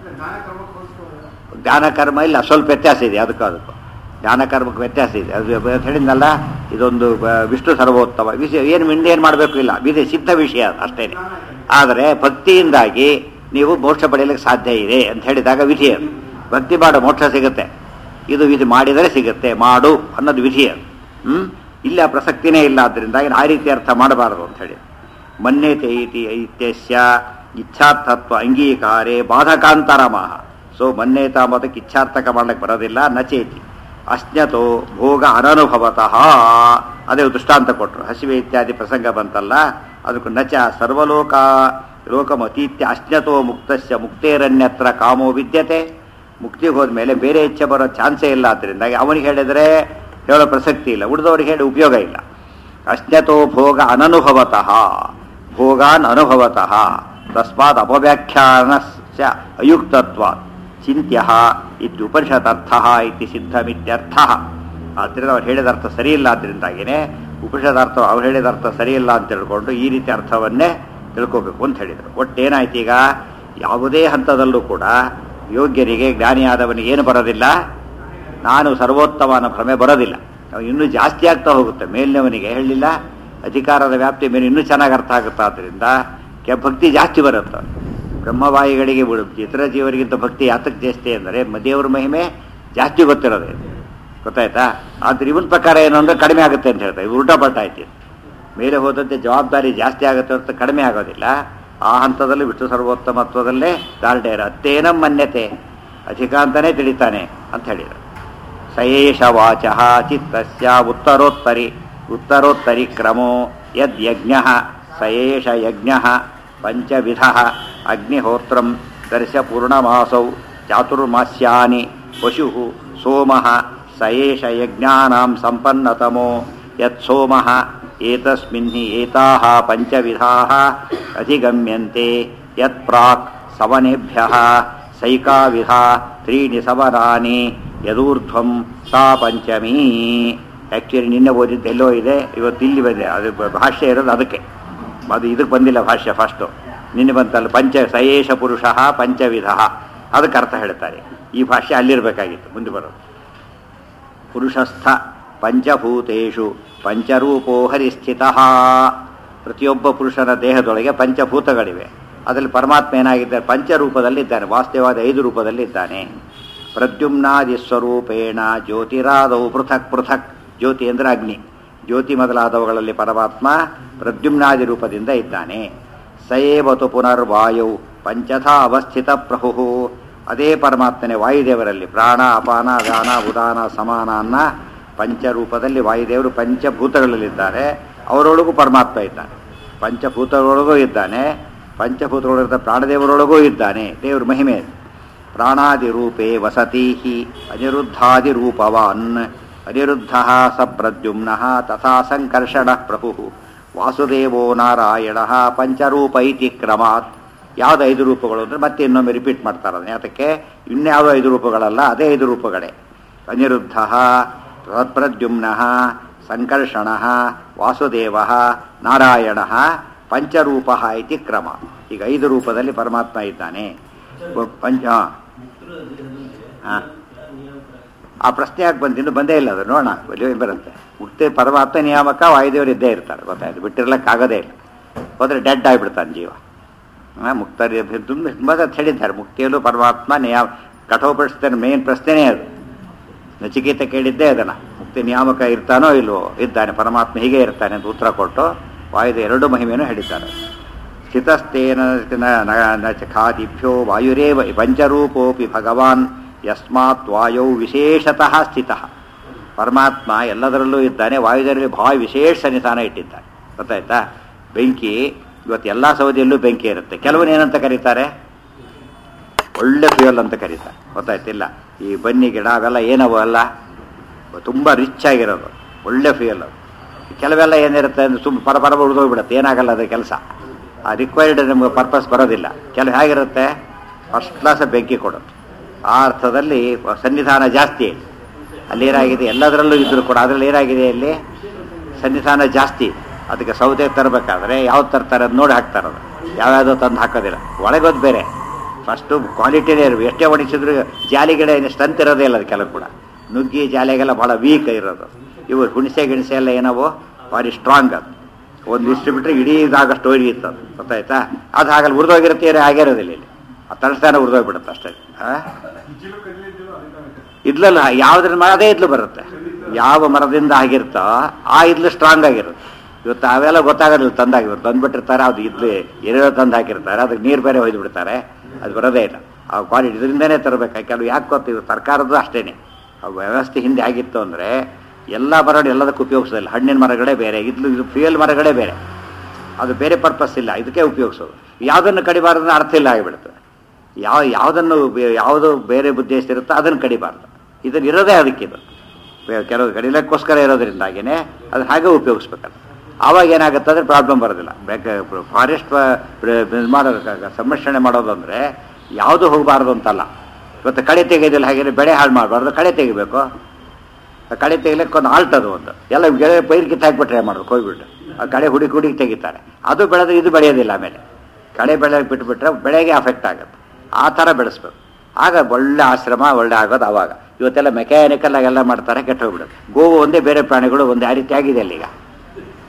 ಜ್ಞಾನ ಕರ್ಮ ಇಲ್ಲ ಸ್ವಲ್ಪ ವ್ಯತ್ಯಾಸ ಇದೆ ಅದಕ್ಕೂ ಅದಕ್ಕೂ ಜ್ಞಾನ ಕರ್ಮಕ್ಕೆ ವ್ಯತ್ಯಾಸ ಇದೆ ಅದು ಬ- ಹೇಳಿದ್ನಲ್ಲ ಇದೊಂದು ಬ- ವಿಷ್ಣು ಸರ್ವೋತ್ತಮ ವಿಷಯ ಏನು ಮಿಂಡೆ ಏನು ಮಾಡಬೇಕು ಇಲ್ಲ ವಿಧಿ ಸಿದ್ಧ ವಿಷಯ ಅದು ಅಷ್ಟೇನೆ ಆದರೆ ಭಕ್ತಿಯಿಂದಾಗಿ ನೀವು ಮೋಕ್ಷ ಪಡೆಯಲಿಕ್ಕೆ ಸಾಧ್ಯ ಇದೆ ಅಂತ ಹೇಳಿದಾಗ ವಿಧಿ ಅದು ಭಕ್ತಿ ಮಾಡು ಮೋಕ್ಷ ಸಿಗುತ್ತೆ ಇದು ವಿಧಿ ಮಾಡಿದರೆ ಸಿಗುತ್ತೆ ಮಾಡು ಅನ್ನೋದು ವಿಧಿ ಅದು ಹ್ಮ್ ಇಲ್ಲ ಪ್ರಸಕ್ತಿನೇ ಇಲ್ಲ ಆದ್ರಿಂದಾಗಿ ಆ ರೀತಿ ಅರ್ಥ ಮಾಡಬಾರದು ಅಂತ ಹೇಳಿ ಮನ್ಯತೆ ಇತಿ ಐತ್ಯಸ್ಯ ಇಚ್ಛಾರ್ಥತ್ವ ಅಂಗೀಕಾರೇ ಬಾಧಕಾಂತರಮಃ ಸೊ ಮನ್ಯತ ಮತಕ್ಕೆ ಇಚ್ಛಾರ್ಥಕ ಮಾಡ್ಲಿಕ್ಕೆ ಬರೋದಿಲ್ಲ ನಚೇತಿ ಅಜ್ಞತೋ ಭೋಗ ಅನನುಭವತಃ ಅದೇ ದೃಷ್ಟಾಂತ ಕೊಟ್ಟರು ಹಸಿವೆ ಇತ್ಯಾದಿ ಪ್ರಸಂಗ ಬಂತಲ್ಲ ಅದಕ್ಕೆ ನಚ ಸರ್ವಲೋಕ ಲೋಕಮತೀತ್ಯ ಅಜ್ಞತೋ ಮುಕ್ತಸ್ಯ ಮುಕ್ತೇರನ್ಯತ್ರ ಕಾಮೋ ವಿದ್ಯತೆ ಮುಕ್ತಿಗೆ ಹೋದ್ಮೇಲೆ ಬೇರೆ ಇಚ್ಛೆ ಬರೋ ಚಾನ್ಸೇ ಇಲ್ಲ ಆದ್ದರಿಂದ ಅವನಿಗೆ ಹೇಳಿದ್ರೆ ಹೇಳೋ ಪ್ರಸಕ್ತಿ ಇಲ್ಲ ಉಳಿದವರಿಗೆ ಹೇಳಿ ಉಪಯೋಗ ಇಲ್ಲ ಅಜ್ಞತೋ ಭೋಗ ಅನನುಭವತಃ ಭೋಗಾನ್ ಅನುಭವತಃ ತಸ್ಮಾತ್ ಅಪವ್ಯಾಖ್ಯಾನಸ್ಯ ಅಯುಕ್ತತ್ವ ಚಿಂತ್ಯ ಇತ್ಯುಪನಿಷದರ್ಥ ಇತಿ ಸಿದ್ಧಮಿತ್ಯರ್ಥ ಆದ್ದರಿಂದ ಅವ್ರು ಹೇಳಿದ ಅರ್ಥ ಸರಿಯಿಲ್ಲ ಆದ್ದರಿಂದಾಗಿನೇ ಉಪನಿಷದಾರ್ಥ ಅವ್ರು ಹೇಳಿದ ಅರ್ಥ ಸರಿಯಿಲ್ಲ ಅಂತ ತಿಳ್ಕೊಂಡು ಈ ರೀತಿ ಅರ್ಥವನ್ನೇ ತಿಳ್ಕೋಬೇಕು ಅಂತ ಹೇಳಿದರು ಒಟ್ಟೇನಾಯ್ತು ಈಗ ಯಾವುದೇ ಹಂತದಲ್ಲೂ ಕೂಡ ಯೋಗ್ಯರಿಗೆ ಜ್ಞಾನಿಯಾದವನಿಗೆ ಏನು ಬರೋದಿಲ್ಲ ನಾನು ಸರ್ವೋತ್ತಮನ ಭ್ರಮೆ ಬರೋದಿಲ್ಲ ಅವ ಇನ್ನೂ ಜಾಸ್ತಿ ಆಗ್ತಾ ಹೋಗುತ್ತೆ ಮೇಲಿನವನಿಗೆ ಹೇಳಲಿಲ್ಲ ಅಧಿಕಾರದ ವ್ಯಾಪ್ತಿ ಮೇಲೆ ಇನ್ನೂ ಚೆನ್ನಾಗಿ ಅರ್ಥ ಆಗುತ್ತೆ ಆದ್ದರಿಂದ ಕೆ ಭಕ್ತಿ ಜಾಸ್ತಿ ಬರುತ್ತೆ ಬ್ರಹ್ಮವಾಯಿಗಳಿಗೆ ಬಿಡು ಇತರ ಜೀವರಿಗಿಂತ ಭಕ್ತಿ ಯಾತಕ್ಕೆ ಜಾಸ್ತಿ ಅಂದರೆ ದೇವ್ರ ಮಹಿಮೆ ಜಾಸ್ತಿ ಗೊತ್ತಿರೋದು ಗೊತ್ತಾಯ್ತಾ ಆದ್ರೆ ಇವನ್ ಪ್ರಕಾರ ಏನು ಅಂದರೆ ಕಡಿಮೆ ಆಗುತ್ತೆ ಅಂತ ಹೇಳ್ತಾರೆ ಇವು ಉಲ್ಟಾ ಪಲ್ಟಾ ಆಯ್ತು ಇದು. ಮೇಲೆ ಹೋದಂತೆ ಜವಾಬ್ದಾರಿ ಜಾಸ್ತಿ ಆಗುತ್ತೆ ಅಂತ ಕಡಿಮೆ ಆಗೋದಿಲ್ಲ ಆ ಹಂತದಲ್ಲಿ ವಿಷ್ಣು ಸರ್ವೋತ್ತಮತ್ವದಲ್ಲೇ ದಾರ್ಢ್ಯರ ಅತ್ತೇನ ಮನ್ಯತೆ ಅಧಿಕ ಅಂತಾನೆ ತಿಳಿತಾನೆ ಅಂತ ಹೇಳಿದರು ಸಯೇಷ ವಾಚ ಚಿತ್ತಸ್ಯ ಉತ್ತರೋತ್ತರಿ ಉತ್ತರೋತ್ತರಿ ಕ್ರಮೋ ಯದ್ಯಜ್ಞ ಸಯೇಷ ಯಜ್ಞ ಪಂಚವಿಧ ಅಗ್ನಿಹೋತ್ರಂ ದರ್ಶ ಪೂರ್ಣಮಾಸೌ ಚಾತುರ್ಮಾಸ್ಯಾನಿ ಪಶು ಸೋಮ ಸಯೇಷ ಯಜ್ಞಾನಾಂ ಸಂಪನ್ನತಮೋ ಯತ್ ಸೋಮ ಏತಸ್ಮಿನ್ ಹಿ ಏತಾಹ ಪಂಚವಿಧಾಃ ಅಧಿಗಮ್ಯಂತೆ ಯತ್ ಪ್ರಾಕ್ ಸವನೇಭ್ಯಃ ಸೈಕಾವಿಧ ತ್ರೀಣಿ ಸವನಾನಿ ಯದೂರ್ಧ್ವಂ ಸಾ ಪಂಚಮೀ ಆ್ಯಕ್ಚುಲಿ ನಿನ್ನೆ ಓದಿದ್ದು ಎಲ್ಲೋ ಇದೆ ಇವತ್ತು ಇಲ್ಲಿ ಬಂದಿದೆ ಅದು ಬ- ಭಾಷ್ಯ ಇರೋದು ಅದಕ್ಕೆ ಅದು ಇದಕ್ಕೆ ಬಂದಿಲ್ಲ ಭಾಷ್ಯ ಫಸ್ಟು ನಿನ್ನೆ ಬಂತಲ್ಲ ಪಂಚ ಸಯೇಷ ಪುರುಷ ಪಂಚವಿಧ ಅದಕ್ಕೆ ಅರ್ಥ ಹೇಳ್ತಾರೆ ಈ ಭಾಷ್ಯ ಅಲ್ಲಿರಬೇಕಾಗಿತ್ತು ಮುಂದೆ ಬರೋದು ಪುರುಷಸ್ಥ ಪಂಚಭೂತೇಷು ಪಂಚರೂಪೋ ಹರಿಸ್ಥಿತ ಪ್ರತಿಯೊಬ್ಬ ಪುರುಷನ ದೇಹದೊಳಗೆ ಪಂಚಭೂತಗಳಿವೆ ಅದರಲ್ಲಿ ಪರಮಾತ್ಮ ಏನಾಗಿದ್ದಾರೆ ಪಂಚರೂಪದಲ್ಲಿದ್ದಾನೆ ವಾಸ್ತವವಾದ ಐದು ರೂಪದಲ್ಲಿದ್ದಾನೆ ಪ್ರದ್ಯುಮ್ನಾದಿ ಸ್ವರೂಪೇಣ ಜ್ಯೋತಿರಾದವು ಪೃಥಕ್ ಪೃಥಕ್ ಜ್ಯೋತಿ ಅಂದರೆ ಅಗ್ನಿ ಜ್ಯೋತಿ ಮೊದಲಾದವುಗಳಲ್ಲಿ ಪರಮಾತ್ಮ ಪ್ರದ್ಯುಮ್ನಾದಿ ರೂಪದಿಂದ ಇದ್ದಾನೆ ಸಯೇವತು ಪುನರ್ವಾಯು ಪಂಚಥಾ ಅವಸ್ಥಿತ ಪ್ರಭು ಅದೇ ಪರಮಾತ್ಮನೇ ವಾಯುದೇವರಲ್ಲಿ ಪ್ರಾಣ ಅಪಾನ ದಾನ ಉದಾನ ಸಮಾನ ಅನ್ನ ಪಂಚರೂಪದಲ್ಲಿ ವಾಯುದೇವರು ಪಂಚಭೂತಗಳಲ್ಲಿದ್ದಾರೆ ಅವರೊಳಗೂ ಪರಮಾತ್ಮ ಇದ್ದಾನೆ ಪಂಚಭೂತಗಳೊಳಗೂ ಇದ್ದಾನೆ ಪಂಚಭೂತಗಳೊಳಗಿದ್ದ ಪ್ರಾಣದೇವರೊಳಗೂ ಇದ್ದಾನೆ ದೇವ್ರ ಮಹಿಮೆ ಅದು. ಪ್ರಾಣಾದಿ ರೂಪೇ ವಸತಿ ಅನಿರುದ್ಧಾದಿ ರೂಪವಾನ್ ಅನಿರುದ್ಧ ಸ ಪ್ರದ್ಯುಮ್ನ ತಥಾ ಸಂಕರ್ಷಣ ಪ್ರಭು ವಾಸುದೇವೋ ನಾರಾಯಣ ಪಂಚರೂಪ ಇತಿ ಕ್ರಮಾತ್ ಯಾವ್ದು ಐದು ರೂಪಗಳು ಅಂದರೆ ಮತ್ತೆ ಇನ್ನೊಮ್ಮೆ ರಿಪೀಟ್ ಮಾಡ್ತಾರೆ ಅದನ್ನ ಯಾತಕ್ಕೆ ಇನ್ಯಾವ ಐದು ರೂಪಗಳಲ್ಲ ಅದೇ ಐದು ರೂಪಗಳೇ ಅನಿರುದ್ಧ ಪ್ರದ್ಯುಮ್ನ ಸಂಕರ್ಷಣ ವಾಸುದೇವ ನಾರಾಯಣ ಪಂಚರೂಪ ಇತಿ ಕ್ರಮ ಈಗ ಐದು ರೂಪದಲ್ಲಿ ಪರಮಾತ್ಮ ಇದ್ದಾನೆ ಬ- ಪಂಚ ಹಾ. ಆ ಪ್ರಶ್ನೆ ಯಾಕೆ ಬಂತು ಇನ್ನೂ ಬಂದೇ ಇಲ್ಲ ಅದು ನೋಡೋಣ ಒಲಿಯೋ ಬರುತ್ತೆ ಮುಕ್ತಿ ಪರಮಾತ್ಮ ನಿಯಾಮಕ ವಾಯುದೇವರು ಇದ್ದೇ ಇರ್ತಾರೆ ಗೊತ್ತಾಯ್ತು ಬಿಟ್ಟಿರ್ಲಕ್ಕಾಗೋದೇ ಇಲ್ಲ ಹೋದ್ರೆ ಡೆಡ್ ಆಗಿಬಿಡ್ತಾನೆ ಜೀವ ಆ, ಮುಕ್ತರಿ ತುಂಬ ತುಂಬ ಸತ್ ಹೇಳಿದ್ದಾರೆ ಮುಕ್ತಿಯಲ್ಲೂ ಪರಮಾತ್ಮ ನಿಯಮ ಕಠೋಪಡಿಸ್ತಾನೆ ಮೇನ್ ಪ್ರಶ್ನೆನೇ ಅದು ನಚಿಕೇತ ಕೇಳಿದ್ದೇ ಅದನ್ನ ಮುಕ್ತಿ ನಿಯಾಮಕ ಇರ್ತಾನೋ ಇಲ್ವೋ ಇದ್ದಾನೆ ಪರಮಾತ್ಮ ಹೀಗೆ ಇರ್ತಾನೆ ಅಂತ ಉತ್ತರ ಕೊಟ್ಟು ವಾಯುದ ಎರಡು ಮಹಿಮೆಯನ್ನು ಹೇಳಿದ್ದಾರೆ ಸ್ಥಿತಸ್ತೇನ ನ- ನ- ನ ಚ ಖಾದಿಭ್ಯೋ ವಾಯುರೇವ ಪಂಚರೂಪೋಪಿ ಭಗವಾನ್ ಯಸ್ಮಾತ್ ವಾಯೌ ವಿಶೇಷತಃ ಸ್ಥಿತಃ ಪರಮಾತ್ಮ ಎಲ್ಲದರಲ್ಲೂ ಇದ್ದಾನೆ ವಾಯುದಲ್ಲಿ ಭಾಳ ವಿಶೇಷ ಸನ್ನಿಧಾನ ಇಟ್ಟಿದ್ದಾನೆ ಗೊತ್ತಾಯ್ತಾ ಬೆಂಕಿ ಇವತ್ತು ಎಲ್ಲ ಸೌದಿಯಲ್ಲೂ ಬೆಂಕಿ ಇರುತ್ತೆ ಕೆಲವನ್ನ ಏನಂತ ಕರೀತಾರೆ ಒಳ್ಳೆ ಫ್ಯೂಯಲ್ ಅಂತ ಕರೀತಾರೆ ಗೊತ್ತಾಯ್ತಿಲ್ಲ ಈ ಬನ್ನಿ ಗಿಡ ಅವೆಲ್ಲ ಏನವು ಅಲ್ಲ ತುಂಬ ರಿಚ್ ಆಗಿರೋದು ಒಳ್ಳೆ ಫ್ಯೂಯಲ್ ಅದು ಕೆಲವೆಲ್ಲ ಏನಿರುತ್ತೆ ಅಂದ್ರೆ ಸುಮ್ಮ ಪರ ಪರ ಉಳಿದೋಗ್ಬಿಡುತ್ತೆ ಏನಾಗಲ್ಲ ಅದು ಕೆಲಸ ಆ ರಿಕ್ವೈರ್ಡ್ ನಮ್ಗೆ ಪರ್ಪಸ್ ಬರೋದಿಲ್ಲ ಕೆಲವು ಹೇಗಿರುತ್ತೆ ಫಸ್ಟ್ ಕ್ಲಾಸ್ ಬೆಂಕಿ ಕೊಡುತ್ತೆ ಆ ಅರ್ಥದಲ್ಲಿ ಸನ್ನಿಧಾನ ಜಾಸ್ತಿ ಅಲ್ಲಿ ಏನಾಗಿದೆ ಎಲ್ಲದರಲ್ಲೂ ಇದ್ರೂ ಕೂಡ ಅದರಲ್ಲಿ ಏನಾಗಿದೆ ಅಲ್ಲಿ ಸನ್ನಿಧಾನ ಜಾಸ್ತಿ ಅದಕ್ಕೆ ಸೌದೆ ತರಬೇಕಾದ್ರೆ ಯಾವ್ದು ತರ್ತಾರೆ ಅದು ನೋಡಿ ಹಾಕ್ತಾರೆ ಅದು ಯಾವ್ಯಾವುದೋ ತಂದು ಹಾಕೋದಿಲ್ಲ ಒಳಗೋದು ಬೇರೆ ಫಸ್ಟು ಕ್ವಾಲಿಟಿನೇ ಇರಬೇಕು ಎಷ್ಟೇ ಒಣಗಿಸಿದ್ರು ಜಾಲಿಗಿಡ ಏನು ಸ್ಟ್ರೆಂತ್ ಇರೋದೇ ಇಲ್ಲ ಅದು ಕೆಲವು ಕೂಡ ನುಗ್ಗಿ ಜಾಲಿಗೆಲ್ಲ ಭಾಳ ವೀಕ್ ಇರೋದು ಇವು ಹುಣಸೆ ಗಿಣಸೆ ಎಲ್ಲ ಏನವು ಭಾರಿ ಸ್ಟ್ರಾಂಗ್ ಅದು ಒಂದು ಇಷ್ಟು ಬಿಟ್ಟರೆ ಇಡೀ ಇದಾಗ ಸ್ಟೋರಿ ಇತ್ತು ಅದು ಗೊತ್ತಾಯ್ತಾ ಅದು ಹಾಗಲ್ಲಿ ಉರಿದೋಗಿರುತ್ತೆ ಏನೋ ಆಗಿರೋದಿಲ್ಲ ಇಲ್ಲಿ ಆ ತಳಸ್ತಾನೆ ಉರಿದೋಗ್ಬಿಡುತ್ತೆ ಅಷ್ಟೇ ಆ? ಇದ್ಲಲ್ಲ ಯಾವ್ದ್ರ ಮರ ಅದೇ ಇದ್ಲು ಬರುತ್ತೆ ಯಾವ ಮರದಿಂದ ಆಗಿರುತ್ತೋ ಆ ಇದ್ಲು ಸ್ಟ್ರಾಂಗ್ ಆಗಿರುತ್ತೆ ಇವತ್ತು ಅವೆಲ್ಲ ಗೊತ್ತಾಗೋದಿಲ್ಲ ತಂದಾಗಿರುತ್ತೆ ತಂದ್ಬಿಟ್ಟಿರ್ತಾರೆ ಅದು ಇದ್ಲು ಏನೇನೋ ತಂದು ಹಾಕಿರ್ತಾರೆ ಅದಕ್ಕೆ ನೀರು ಬೇರೆ ಒಯ್ದು ಬಿಡ್ತಾರೆ ಅದು ಬರೋದೇ ಇಲ್ಲ ಆ ಕ್ವಾಲಿಟಿ ಇದರಿಂದನೇ ತರಬೇಕು ಕೆಲವು ಯಾಕೆ ಗೊತ್ತಿದೆ ಸರ್ಕಾರದ್ದು ಅಷ್ಟೇನೆ ಆ ವ್ಯವಸ್ಥೆ ಹಿಂದೆ ಆಗಿತ್ತು ಅಂದರೆ ಎಲ್ಲ ಮರಗಳು ಎಲ್ಲದಕ್ಕೂ ಉಪಯೋಗಿಸೋದಿಲ್ಲ ಹಣ್ಣಿನ ಮರಗಳೇ ಬೇರೆ ಇದ್ಲು ಇದು ಫ್ಯೂಯಲ್ ಮರಗಳೇ ಬೇರೆ ಅದು ಬೇರೆ ಪರ್ಪಸ್ ಇಲ್ಲ ಇದಕ್ಕೆ ಉಪಯೋಗಿಸೋದು ಯಾವುದನ್ನು ಕಡಿಬಾರ್ದು ಅರ್ಥ ಇಲ್ಲ ಆಗಿಬಿಡುತ್ತೆ ಯಾವ ಯಾವುದನ್ನು ಬೇ- ಯಾವುದು ಬೇರೆ ಉದ್ದೇಶ ಇರುತ್ತೋ ಅದನ್ನು ಕಡಿಬಾರ್ದು ಇದನ್ನು ಇರೋದೇ ಅದಕ್ಕಿದು ಬೇ- ಕೆಲವು ಕಡಿಲಕ್ಕೋಸ್ಕರ ಇರೋದ್ರಿಂದಾಗಿನೇ ಅದು ಹಾಗೆ ಉಪಯೋಗಿಸ್ಬೇಕಲ್ಲ ಆವಾಗ ಏನಾಗುತ್ತೆ ಅಂದರೆ ಪ್ರಾಬ್ಲಮ್ ಬರೋದಿಲ್ಲ ಫಾರೆಸ್ಟ್ ಮಾಡೋದು ಸಂರಕ್ಷಣೆ ಮಾಡೋದು ಅಂದರೆ ಯಾವುದು ಹೋಗಬಾರ್ದು ಅಂತಲ್ಲ ಇವತ್ತು ಕಳೆ ತೆಗೆಯೋದಿಲ್ಲ ಹಾಗೆ ಬೆಳೆ ಹಾಳು ಮಾಡಬಾರ್ದು ಕಳೆ ತೆಗಿಬೇಕು ಆ ಕಳೆ ತೆಗಿಲಿಕ್ಕೆ ಒಂದು ಆಲ್ಟ್ ಅದು ಒಂದು ಎಲ್ಲ ಗೆಳೆ ಪೈರು ಕಿತ್ತು ಹಾಕ್ಬಿಟ್ರೆ ಮಾಡೋದು ಹೋಗ್ಬಿಟ್ಟು ಆ ಕಳೆ ಹುಡುಕಿ ಹುಡುಕಿ ತೆಗಿತಾರೆ ಅದು ಬೆಳೆದ್ರೆ ಇದು ಬೆಳೆಯೋದಿಲ್ಲ ಆಮೇಲೆ ಕಳೆ ಬೆಳೆಗೆ ಬಿಟ್ಬಿಟ್ರೆ ಬೆಳೆಗೆ ಅಫೆಕ್ಟ್ ಆಗುತ್ತೆ ಆ ಥರ ಬೆಳೆಸ್ಬೇಕು ಆಗ ಒಳ್ಳೆ ಆಶ್ರಮ ಒಳ್ಳೆ ಆಗೋದು ಅವಾಗ ಇವತ್ತೆಲ್ಲ ಮೆಕ್ಯಾನಿಕಲ್ ಆಗೆಲ್ಲ ಮಾಡ್ತಾರೆ ಕೆಟ್ಟು ಹೋಗ್ಬಿಡುತ್ತೆ ಗೋವು ಒಂದೇ ಬೇರೆ ಪ್ರಾಣಿಗಳು ಒಂದೇ ಆ ರೀತಿ ಆಗಿದೆ ಅಲ್ಲೀಗ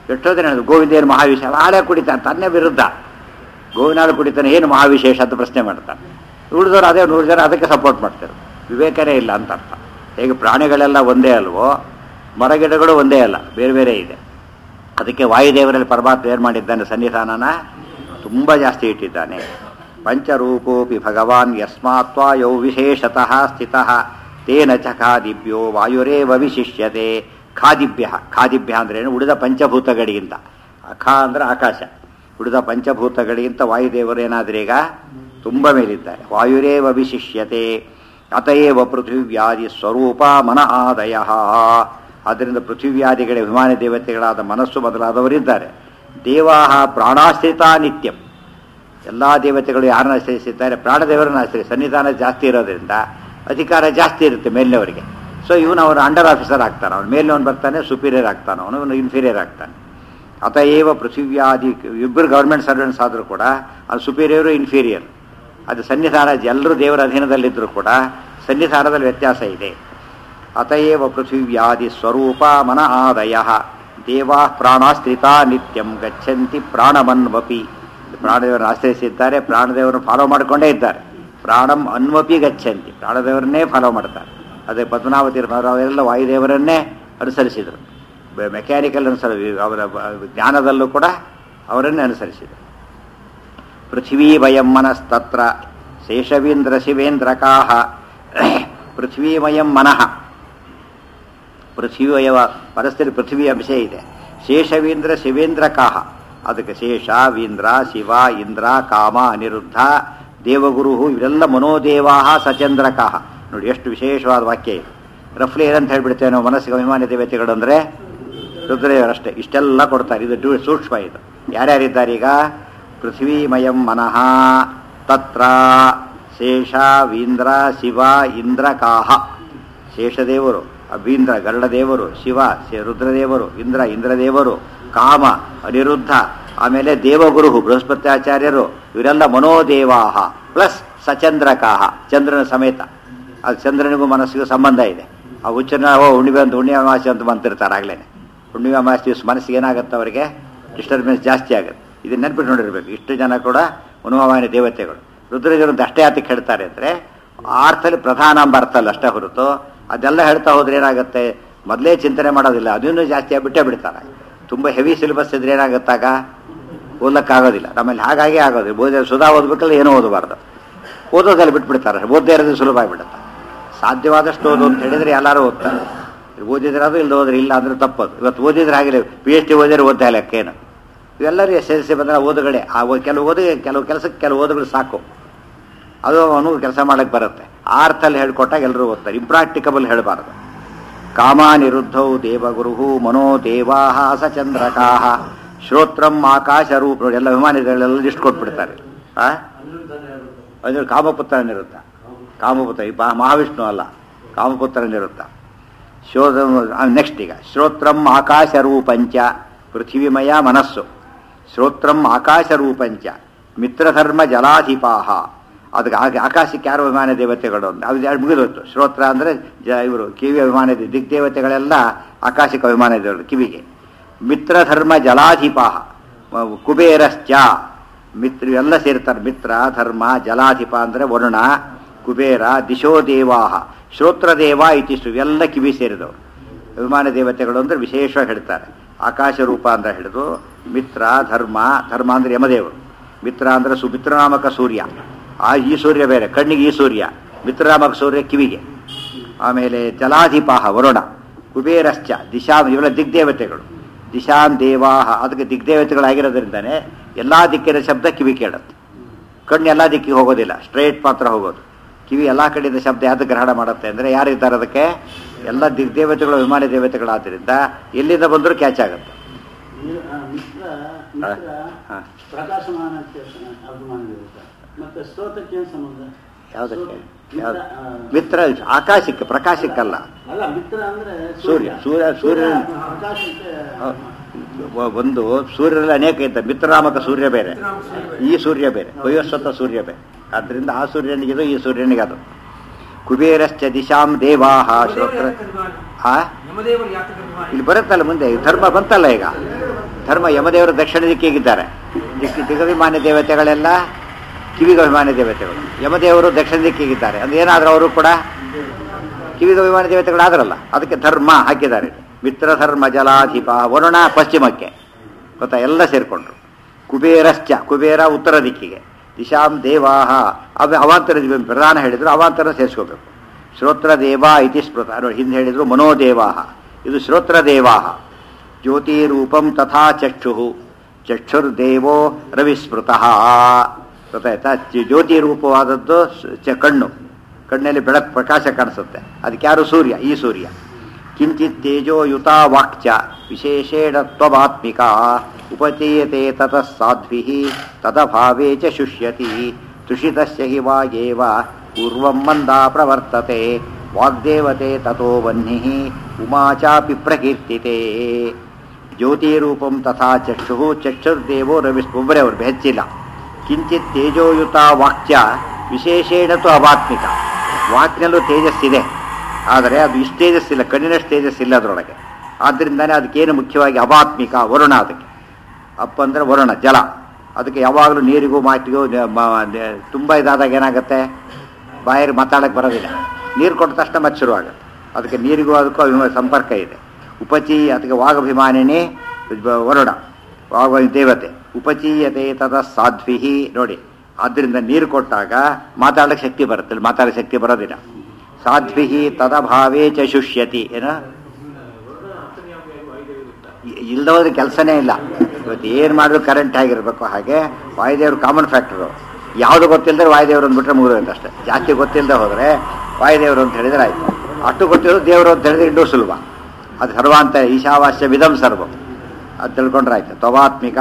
ಎಷ್ಟೋ ದಿನ ಹೇಳಿದ್ರು ಗೋವಿಂದ ಏನು ಮಹಾವಿಶೇಷ ಹಾಳೆ ಕುಡಿತಾನೆ ತನ್ನೇ ವಿರುದ್ಧ ಗೋವಿನಾಳು ಕುಡಿತಾನೆ ಏನು ಮಹಾವಿಶೇಷ ಅಂತ ಪ್ರಶ್ನೆ ಮಾಡ್ತಾನೆ ಉಳಿದವರು ಅದೇ ನೂರು ಜನ ಅದಕ್ಕೆ ಸಪೋರ್ಟ್ ಮಾಡ್ತಾರೆ ವಿವೇಕನೇ ಇಲ್ಲ ಅಂತ ಅರ್ಥ ಹೇಗೆ ಪ್ರಾಣಿಗಳೆಲ್ಲ ಒಂದೇ ಅಲ್ವೋ ಮರಗಿಡಗಳು ಒಂದೇ ಅಲ್ಲ ಬೇರೆ ಬೇರೆ ಇದೆ ಅದಕ್ಕೆ ವಾಯುದೇವರಲ್ಲಿ ಪರಮಾತ್ಮ ಏನು ಮಾಡಿದ್ದಾನೆ ಸನ್ನಿಧಾನನ ತುಂಬ ಜಾಸ್ತಿ ಇಟ್ಟಿದ್ದಾನೆ ಪಂಚರೂಪೋಪಿ ಭಗವಾನ್ ಯಸ್ಮಾತ್ವಾ ಯೌ ವಿಶೇಷತಃ ಸ್ಥಿತಃ ತೇನ ಚ ಖಾದಿಭ್ಯೋ ವಾಯುರೇವ ವಿಶಿಷ್ಯತೆ ಖಾದಿಭ್ಯ ಖಾದಿಭ್ಯ ಅಂದ್ರೇನು ಉಳಿದ ಪಂಚಭೂತಗಳಿಗಿಂತ ಅಖ ಅಂದ್ರೆ ಆಕಾಶ ಉಳಿದ ಪಂಚಭೂತಗಳಿಗಿಂತ ವಾಯುದೇವರು ಏನಾದ್ರೆ ಈಗ ತುಂಬ ಮೇಲಿದ್ದಾರೆ ವಾಯುರೇವ ವಿಶಿಷ್ಯತೆ ಅತಯೇವ ಪೃಥಿವ್ಯಾದಿ ಸ್ವರೂಪ ಮನ ಆದಯ ಆದ್ದರಿಂದ ಪೃಥಿವ್ಯಾದಿಗಳ ವಿಮಾನ ದೇವತೆಗಳಾದ ಮನಸ್ಸು ಮೊದಲಾದವರಿದ್ದಾರೆ ದೇವಾಹ ಪ್ರಾಣಾಶ್ರಿತ ನಿತ್ಯಂ ಎಲ್ಲ ದೇವತೆಗಳು ಯಾರನ್ನ ಆಶ್ರಯಿಸಿದ್ದಾರೆ ಪ್ರಾಣದೇವರನ್ನ ಆಶ್ರಯಿಸಿ ಸನ್ನಿಧಾನ ಜಾಸ್ತಿ ಇರೋದ್ರಿಂದ ಅಧಿಕಾರ ಜಾಸ್ತಿ ಇರುತ್ತೆ ಮೇಲಿನವರಿಗೆ ಸೊ ಇವನು ಅವನ ಅಂಡರ್ ಆಫೀಸರ್ ಆಗ್ತಾನೆ ಅವನು ಮೇಲಿನವನು ಬರ್ತಾನೆ ಸುಪೀರಿಯರ್ ಆಗ್ತಾನೆ ಅವನು ಇವನು ಇನ್ಫೀರಿಯರ್ ಆಗ್ತಾನೆ ಅತಏವ ಪೃಥಿವ್ಯಾದಿ ಇಬ್ಬರು ಗೌರ್ಮೆಂಟ್ ಸರ್ವೆಂಟ್ಸ್ ಆದರೂ ಕೂಡ ಅದು ಸುಪೀರಿಯರು ಇನ್ಫೀರಿಯರ್ ಅದು ಸನ್ನಿಧಾನ ಎಲ್ಲರೂ ದೇವರ ಅಧೀನದಲ್ಲಿದ್ದರೂ ಕೂಡ ಸನ್ನಿಧಾನದಲ್ಲಿ ವ್ಯತ್ಯಾಸ ಇದೆ ಅತಏವ ಪೃಥಿವ್ಯಾದಿ ಸ್ವರೂಪ ಮನ ಆದಯ ದೇವಾ ಪ್ರಾಣಾಶ್ರಿತ ನಿತ್ಯಂ ಗಚ್ಚಂತಿ ಪ್ರಾಣಮನ್ವಪಿ ಪ್ರಾಣದೇವರನ್ನು ಆಶ್ರಯಿಸಿದ್ದಾರೆ ಪ್ರಾಣದೇವರನ್ನು ಫಾಲೋ ಮಾಡಿಕೊಂಡೇ ಇದ್ದಾರೆ ಪ್ರಾಣಂ ಅನ್ವಪಿ ಗಚ್ಚಂತಿ ಪ್ರಾಣದೇವರನ್ನೇ ಫಾಲೋ ಮಾಡ್ತಾರೆ ಅದೇ ಪದ್ಮನಾಭ ಅವರೆಲ್ಲ ವಾಯುದೇವರನ್ನೇ ಅನುಸರಿಸಿದರು ಮೆಕ್ಯಾನಿಕಲ್ ಅನುಸರ ಅವರ ಜ್ಞಾನದಲ್ಲೂ ಕೂಡ ಅವರನ್ನೇ ಅನುಸರಿಸಿದರು ಪೃಥ್ವೀ ವಯಂ ಮನಸ್ತತ್ರ ಶೇಷವೀಂದ್ರ ಶಿವೇಂದ್ರಕಾಹ ಪೃಥ್ವೀಮಯಂ ಮನಃ ಪೃಥ್ವಿವಯವ ಪರಸ್ಥಿತಿ ಪೃಥ್ವಿ ಅಂಶ ಇದೆ ಶೇಷವೀಂದ್ರ ಶಿವೇಂದ್ರ ಕಾಹ ಅದಕ್ಕೆ ಶೇಷ ವೀಂದ್ರ ಶಿವ ಇಂದ್ರ ಕಾಮ ಅನಿರುದ್ಧ ದೇವಗುರು ಇವರೆಲ್ಲ ಮನೋದೇವಾಹ ಸಚಂದ್ರ ಕಾಹ ನೋಡಿ ಎಷ್ಟು ವಿಶೇಷವಾದ ವಾಕ್ಯ ಇದು ರಫ್ಲಿ ಏನಂತ ಹೇಳ್ಬಿಡ್ತೇವೆ ನಾವು ಮನಸ್ಸಿಗೆ ಅಭಿಮಾನಿ ದೇವತೆಗಳು ಅಂದರೆ ರುದ್ರದೇವರಷ್ಟೇ ಇಷ್ಟೆಲ್ಲ ಕೊಡ್ತಾರೆ ಇದು ಡ್ಯೂ- ಸೂಕ್ಷ್ಮ ಇದು ಯಾರ್ಯಾರಿದ್ದಾರೆ ಈಗ ಪೃಥ್ವೀಮಯಂ ಮನಃ ತತ್ರ ಶೇಷ ವೀಂದ್ರ ಶಿವ ಇಂದ್ರ ಕಾಹ ಶೇಷದೇವರು ಅಭೀಂದ್ರ ಗರುಡದೇವರು ಶಿವ ಶೇ- ರುದ್ರದೇವರು ಇಂದ್ರ ಇಂದ್ರದೇವರು ಕಾಮ ಅನಿರುದ್ಧ ಆಮೇಲೆ ದೇವಗುರು ಬೃಹಸ್ಪತ್ಯಾಚಾರ್ಯರು ಇವರೆಲ್ಲ ಮನೋದೇವಾಹ ಪ್ಲಸ್ ಸಚಂದ್ರಕಾಹ ಚಂದ್ರನ ಸಮೇತ ಅದು ಚಂದ್ರನಿಗೂ ಮನಸ್ಸಿಗೂ ಸಂಬಂಧ ಇದೆ ಆ ಹುಚ್ಚನ ಓ ಹುಣ್ಣಿಮೆ ಅಂತ ಹುಣ್ಣಿಮೆ ಅಮಾವಾಸ್ಯೆ ಅಂತ ಬಂತಿರ್ತಾರೆ ಆಗ್ಲೇನೆ ಹುಣ್ಣಿಮೆ ಅಮಾವಾಸ್ಯೆ ದಿವಸ ಮನಸ್ಸಿಗೆ ಏನಾಗುತ್ತೆ ಅವರಿಗೆ ಡಿಸ್ಟರ್ಬೆನ್ಸ್ ಜಾಸ್ತಿ ಆಗುತ್ತೆ ಇದನ್ನ ನೆನ್ಪಿಟ್ಟು ನೋಡಿರ್ಬೇಕು ಇಷ್ಟು ಜನ ಕೂಡ ಮನೋವಾಹಿನಿ ದೇವತೆಗಳು ರುದ್ರದೇವರು ಅಂತ ಅಷ್ಟೇ ಆತಕ್ಕೆ ಹೇಳ್ತಾರೆ ಅಂದರೆ ಆ ಅರ್ಥದಲ್ಲಿ ಪ್ರಧಾನ ಎಂಬ ಅರ್ಥ ಅಲ್ಲ ಅಷ್ಟೇ ಹೊರತು ಅದೆಲ್ಲ ಹೇಳ್ತಾ ಹೋದ್ರೆ ಏನಾಗುತ್ತೆ ಮೊದಲೇ ಚಿಂತನೆ ಮಾಡೋದಿಲ್ಲ ಅದನ್ನು ಜಾಸ್ತಿ ಬಿಟ್ಟೇ ಬಿಡ್ತಾರೆ ತುಂಬ ಹೆವಿ ಸಿಲೆಬಸ್ ಇದ್ರೆ ಏನಾಗುತ್ತಾಗ ಓದಕ್ಕಾಗೋದಿಲ್ಲ ನಮ್ಮಲ್ಲಿ ಹಾಗಾಗಿ ಆಗೋದಿಲ್ಲ ಓದ ಸುಧಾ ಓದ್ಬೇಕಲ್ಲ ಏನೂ ಓದಬಾರ್ದು ಓದೋದಲ್ಲಿ ಬಿಟ್ಬಿಡ್ತಾರೆ ಓದದೇ ಇರೋದು ಸುಲಭ ಆಗಿಬಿಡುತ್ತೆ ಸಾಧ್ಯವಾದಷ್ಟು ಓದು ಅಂತ ಹೇಳಿದ್ರೆ ಎಲ್ಲರೂ ಓದ್ತಾರೆ ಓದಿದ್ರೆ ಅದು ಇಲ್ಲ ಹೋದ್ರೆ ಇಲ್ಲ ಅಂದ್ರೆ ತಪ್ಪದು ಇವತ್ತು ಓದಿದ್ರೆ ಹಾಗೆ ಪಿ ಎಚ್ ಡಿ ಓದಿದ್ರೆ ಓದ್ತಾ ಲೆಕ್ಕೇನು ಇವೆಲ್ಲರೂ ಎಸ್ ಎಲ್ ಸಿ ಬಂದರೆ ಓದುಗಡೆ ಆ ಓ- ಕೆಲವು ಓದಿ ಕೆಲವು ಕೆಲಸಕ್ಕೆ ಕೆಲವು ಓದುಗಳು ಸಾಕು ಅದು ಅವನು ಕೆಲಸ ಮಾಡಕ್ಕೆ ಬರುತ್ತೆ ಆ ಅರ್ಥಲ್ಲಿ ಹೇಳ್ಕೊಟ್ಟಾಗ ಎಲ್ಲರೂ ಓದ್ತಾರೆ ಇಂಪ್ರಾಕ್ಟಿಕಬಲ್ ಹೇಳಬಾರದು ಕಾಮಾನಿರುದ್ಧೌ ದೇವಗುರು ಮನೋ ದೇವಾಹ ಸಚಂದ್ರಕಾಹ ಶ್ರೋತ್ರಂ ಆಕಾಶ ರೂಪ ನೋಡಿ ಎಲ್ಲ ಅಭಿಮಾನಿಗಳೆಲ್ಲ ಲಿಸ್ಟ್ ಕೊಟ್ಬಿಡ್ತಾರೆ ಆ ಅದು ಕಾಮಪುತ್ರ ನಿರುತ್ತ ಕಾಮಪುತ್ರ ಈ ಪಾ- ಮಹಾವಿಷ್ಣು ಅಲ್ಲ ಕಾಮಪುತ್ರ ನಿರುತ್ತ ಶೋಧ ನೆಕ್ಸ್ಟ್ ಈಗ ಶ್ರೋತ್ರಂ ಆಕಾಶ ರೂಪಂಚ ಪೃಥ್ವಿಮಯ ಮನಸ್ಸು ಶ್ರೋತ್ರಂ ಆಕಾಶ ರೂಪಂಚ ಮಿತ್ರಧರ್ಮ ಜಲಾಧಿಪಾಹ ಅದಕ್ಕೆ ಆಗ ಆಕಾಶಕ್ಕೆ ಯಾರು ಅಭಿಮಾನ ದೇವತೆಗಳು ಅಂತ ಅದು ಎರಡು ಮುಗಿದೋಯ್ತು ಶ್ರೋತ್ರ ಅಂದರೆ ಜ ಇವರು ಕಿವಿ ಅಭಿಮಾನ ದೇ- ದಿಗ್ದೇವತೆಗಳೆಲ್ಲ ಆಕಾಶಕ್ಕೆ ಅಭಿಮಾನ ದೇವರು ಕಿವಿಗೆ ಮಿತ್ರಧರ್ಮ ಜಲಾಧಿಪಾಹ ಮ- ಕುಬೇರಶ್ಚ ಮಿತ್ರ ಎಲ್ಲ ಸೇರ್ತಾರೆ ಮಿತ್ರ ಧರ್ಮ ಜಲಾಧಿಪ ಅಂದರೆ ವರುಣ ಕುಬೇರ ದಿಶೋ ದೇವಾಹ ಶ್ರೋತ್ರದೇವ ಇತಿಷ್ಟು ಎಲ್ಲ ಕಿವಿ ಸೇರಿದವರು ಅಭಿಮಾನ ದೇವತೆಗಳು ಅಂದರೆ ವಿಶೇಷವಾಗಿ ಹೇಳ್ತಾರೆ ಆಕಾಶ ರೂಪ ಅಂತ ಹಿಡಿದು ಮಿತ್ರ ಧರ್ಮ ಧರ್ಮ ಅಂದರೆ ಯಮದೇವರು ಮಿತ್ರ ಅಂದರೆ ಸುಮಿತ್ರನಾಮಕ ಸೂರ್ಯ ಆ ಈ ಸೂರ್ಯ ಬೇರೆ ಕಣ್ಣಿಗೆ ಈ ಸೂರ್ಯ ಮಿತ್ರನಾಮಕ ಸೂರ್ಯ ಕಿವಿಗೆ ಆಮೇಲೆ ಜಲಾಧಿಪಾಹ ವರುಣ ಕುಬೇರಶ್ಚ ದಿಶಾ ಇವೆಲ್ಲ ದಿಗ್ದೇವತೆಗಳು ದಿಶಾನ್ ದೇವಾಹ ಅದಕ್ಕೆ ದಿಗ್ದೇವತೆಗಳಾಗಿರೋದ್ರಿಂದನೇ ಎಲ್ಲ ದಿಕ್ಕಿನ ಶಬ್ದ ಕಿವಿ ಕೇಳುತ್ತೆ ಕಣ್ಣು ಎಲ್ಲ ದಿಕ್ಕಿಗೆ ಹೋಗೋದಿಲ್ಲ ಸ್ಟ್ರೈಟ್ ಮಾತ್ರ ಹೋಗೋದು ಕಿವಿ ಎಲ್ಲ ಕಡೆಯಿಂದ ಶಬ್ದ ಯಾವ್ದು ಗ್ರಹಣ ಮಾಡುತ್ತೆ ಅಂದರೆ ಯಾರಿದ್ದಾರೆ ಅದಕ್ಕೆ ಎಲ್ಲ ದಿಗ್ದೇವತೆಗಳು ವಿಮಾನ ದೇವತೆಗಳಾದ್ದರಿಂದ ಎಲ್ಲಿಂದ ಬಂದರೂ ಕ್ಯಾಚ್ ಆಗುತ್ತೆ ನೀರು- ಆ, ಮಿತ್ರ ಮಿತ್ರ ಹಾ. ಪ್ರಕಾಶಮಾನಕ್ಕೆ ಅಭಿಮಾನ ಇರುತ್ತೆ ಮತ್ತೆ ಸ್ತೋತ್ರಕ್ಕೆ ಏನು ಸಂಬಂಧ ಯಾವುದಕ್ಕೆ ಸ್ತೋತ್ರ- ಯಾವ್ದು ಮಿತ್ರ, ಆ, ಮಿತ್ರ ಆಕಾಶಕ್ಕೆ ಪ್ರಕಾಶಕ್ಕಲ್ಲ ಅಲ್ಲ ಮಿತ್ರ ಅಂದ್ರೆ ಸೂರ್ಯ, ಸೂರ್ಯ, ಸೂರ್ಯ. ಪ್ರಕಾಶಕ್ಕೆ ಒ- ಒಂದು ಸೂರ್ಯರಲ್ಲಿ ಅನೇಕ ಇದ್ದ ಮಿತ್ರನಾಮಕ ಸೂರ್ಯ ಬೇರೆ ಈ ಸೂರ್ಯ ಬೇರೆ ವಯೋಸ್ವತ ಸೂರ್ಯ ಬೇರೆ ಆದ್ದರಿಂದ ಆ ಸೂರ್ಯನಿಗಿದು ಈ ಸೂರ್ಯನಿಗೆ ಅದು ಕುಬೇರಶ್ಚ ದಿಶಾಂ ದೇವಾಹ ಶ್ರೋತ್ರ ಆ ಯಮದೇವರು ಯಾತಕ ಅಭಿಮಾನಿ ಇಲ್ಲಿ ಬರುತ್ತಲ್ಲ ಮುಂದೆ ಧರ್ಮ ಬಂತಲ್ಲ ಈಗ ಧರ್ಮ ಯಮದೇವರು ದಕ್ಷಿಣ ದಿಕ್ಕಿಗಿದ್ದಾರೆ ದಿಕ್ ದಿಗಭಿಮಾನ್ಯ ದೇವತೆಗಳೆಲ್ಲ ಕಿವಿಗಭಿಮಾನ್ಯ ದೇವತೆಗಳು ಯಮದೇವರು ದಕ್ಷಿಣ ದಿಕ್ಕಿಗಿದ್ದಾರೆ ಅಂದ್ರೆ ಏನಾದರೂ ಅವರು ಕೂಡ ಕಿವಿಗಭಿಮಾನ್ಯ ದೇವತೆಗಳಾದ್ರಲ್ಲ ಅದಕ್ಕೆ ಧರ್ಮ ಹಾಕಿದ್ದಾರೆ ಮಿತ್ರ ಧರ್ಮ ಜಲಾಧಿಪ ವರುಣ ಪಶ್ಚಿಮಕ್ಕೆ ಗೊತ್ತಾ ಎಲ್ಲ ಸೇರಿಕೊಂಡ್ರು ಕುಬೇರಶ್ಚ ಕುಬೇರ ಉತ್ತರ ದಿಕ್ಕಿಗೆ ದಿಶಾಂ ದೇವಾಹ ಅವ ಅವಾಂತರ ದಿವ್ಯ- ಪ್ರಧಾನ ಹೇಳಿದ್ರು ಅವಾಂತರ ಸೇರಿಸ್ಕೋಬೇಕು ಶ್ರೋತ್ರ ದೇವ ಇತಿ ಸ್ಮೃತ ನೋಡಿ ಹಿಂದೆ ಹೇಳಿದ್ರು ಮನೋದೇವಾಹ ಇದು ಶ್ರೋತ್ರ ದೇವಾಹ ಜ್ಯೋತಿರೂಪಂ ತಥಾ ಚಕ್ಷು ಚಕ್ಷುರ್ದೇವೋ ರವಿಸ್ಮೃತಃ ಗೊತ್ತಾಯ್ತಾ ಜ- ಜ್ಯೋತಿ ರೂಪವಾದದ್ದು ಸ- ಚ ಕಣ್ಣು ಕಣ್ಣಲ್ಲಿ ಬೆಳಕು ಪ್ರಕಾಶ ಕಾಣಿಸುತ್ತೆ ಅದಕ್ಕೆ ಯಾರು ಸೂರ್ಯ ಈ ಸೂರ್ಯ ಕಿಂಚಿತ್ ತೇಜೋಯುತ ವಾಕ್ಚ ವಿಶೇಷೇಣ ತ್ವಮಾತ್ಮಿಕ ಉಪಚೀಯತೆ ತತಃ ಸಾಧ್ವಿಃ ತದಭಾವೇ ಚ ಶುಷ್ಯತಿ ತುಷಿತಸ್ಯ ಹಿ ವಾಗೇವ ಪೂರ್ವಂ ಮಂದಾ ಪ್ರವರ್ತತೆ ವಾಗ್ದೇವತೆ ತಥೋ ವಹ್ನಿಃ ಉಮಾ ಚಾಪಿ ಪ್ರಕೀರ್ತಿತೆ ಜ್ಯೋತಿರೂಪಂ ತಥಾ ಚಕ್ಷು ಚಕ್ಷುರ್ದೇವೋ ರವಿ ಒಬ್ಬರೇ ಅವರು ಹೆಚ್ಚಿಲ್ಲ ಕಿಂಚಿತ್ ತೇಜೋಯುತ ವಾಕ್ಯ ವಿಶೇಷೇಣ ತು ಅವಾತ್ಮಿಕ ವಾಕ್ನಲ್ಲೂ ತೇಜಸ್ಸಿದೆ ಆದರೆ ಅದು ಇಷ್ಟು ತೇಜಸ್ಸಿಲ್ಲ ಕಣ್ಣಿನಷ್ಟು ತೇಜಸ್ಸಿಲ್ಲ ಅದರೊಳಗೆ ಆದ್ದರಿಂದನೇ ಅದಕ್ಕೇನು ಮುಖ್ಯವಾಗಿ ಅವಾತ್ಮಿಕ ವರುಣ ಅದಕ್ಕೆ ಅಪ್ಪ ಅಂದರೆ ವರುಣ ಜಲ ಅದಕ್ಕೆ ಯಾವಾಗಲೂ ನೀರಿಗೂ ಮಾಟಿಗೂ ನ- ಮ- ನ- ತುಂಬ ಇದಾದಾಗ ಏನಾಗುತ್ತೆ ಬಾಯಲ್ಲಿ ಮಾತಾಡಕ್ಕೆ ಬರೋದಿಲ್ಲ ನೀರು ಕೊಟ್ಟ ತಕ್ಷಣ ಮತ್ತೆ ಶುರುವಾಗುತ್ತೆ ಅದಕ್ಕೆ ನೀರಿಗೂ ಅದಕ್ಕೂ ಅಭಿಮ ಸಂಪರ್ಕ ಇದೆ ಉಪಚಿ ಅದಕ್ಕೆ ವಾಗಭಿಮಾನಿನಿ ಬ- ವರುಣ ವಾಗ ದೇವತೆ ಉಪಚೀಯತೆ ತದ ಸಾಧ್ವಿಹಿ ನೋಡಿ ಆದ್ದರಿಂದ ನೀರು ಕೊಟ್ಟಾಗ ಮಾತಾಡಕ್ಕೆ ಶಕ್ತಿ ಬರುತ್ತೆ ಇಲ್ಲಿ ಮಾತಾಡೋ ಶಕ್ತಿ ಬರೋದಿಲ್ಲ ಸಾಧ್ವಿಹಿ ತದಭಾವೇ ಚ ಶುಷ್ಯತಿ ಏನ ಇಲ್ದೋದ್ರೆ ಕೆಲಸನೇ ಇಲ್ಲ ಇವತ್ತು ಏನು ಮಾಡಿದ್ರು ಕರೆಂಟ್ ಆಗಿರಬೇಕು ಹಾಗೆ ವಾಯುದೇವ್ರು ಕಾಮನ್ ಫ್ಯಾಕ್ಟರು ಯಾವುದು ಗೊತ್ತಿಲ್ಲದೆ ವಾಯುದೇವರು ಅಂದ್ಬಿಟ್ರೆ ಮುಗಿದೋಯ್ತು ಅಷ್ಟೇ ಜಾಸ್ತಿ ಗೊತ್ತಿಲ್ಲದೆ ಹೋದರೆ ವಾಯುದೇವರು ಅಂತ ಹೇಳಿದ್ರೆ ಆಯ್ತು ಅಷ್ಟು ಗೊತ್ತಿರೋದು ದೇವರು ಅಂತ ಹೇಳಿದ್ರೆ ಇನ್ನೂ ಸುಲಭ ಅದು ಸರ್ವಾಂತ ಈಶಾವಾಸ್ಯ ವಿಧಂ ಸರ್ವಂ ಅದು ತಿಳ್ಕೊಂಡ್ರೆ ಆಯ್ತು ತವಾತ್ಮಿಕ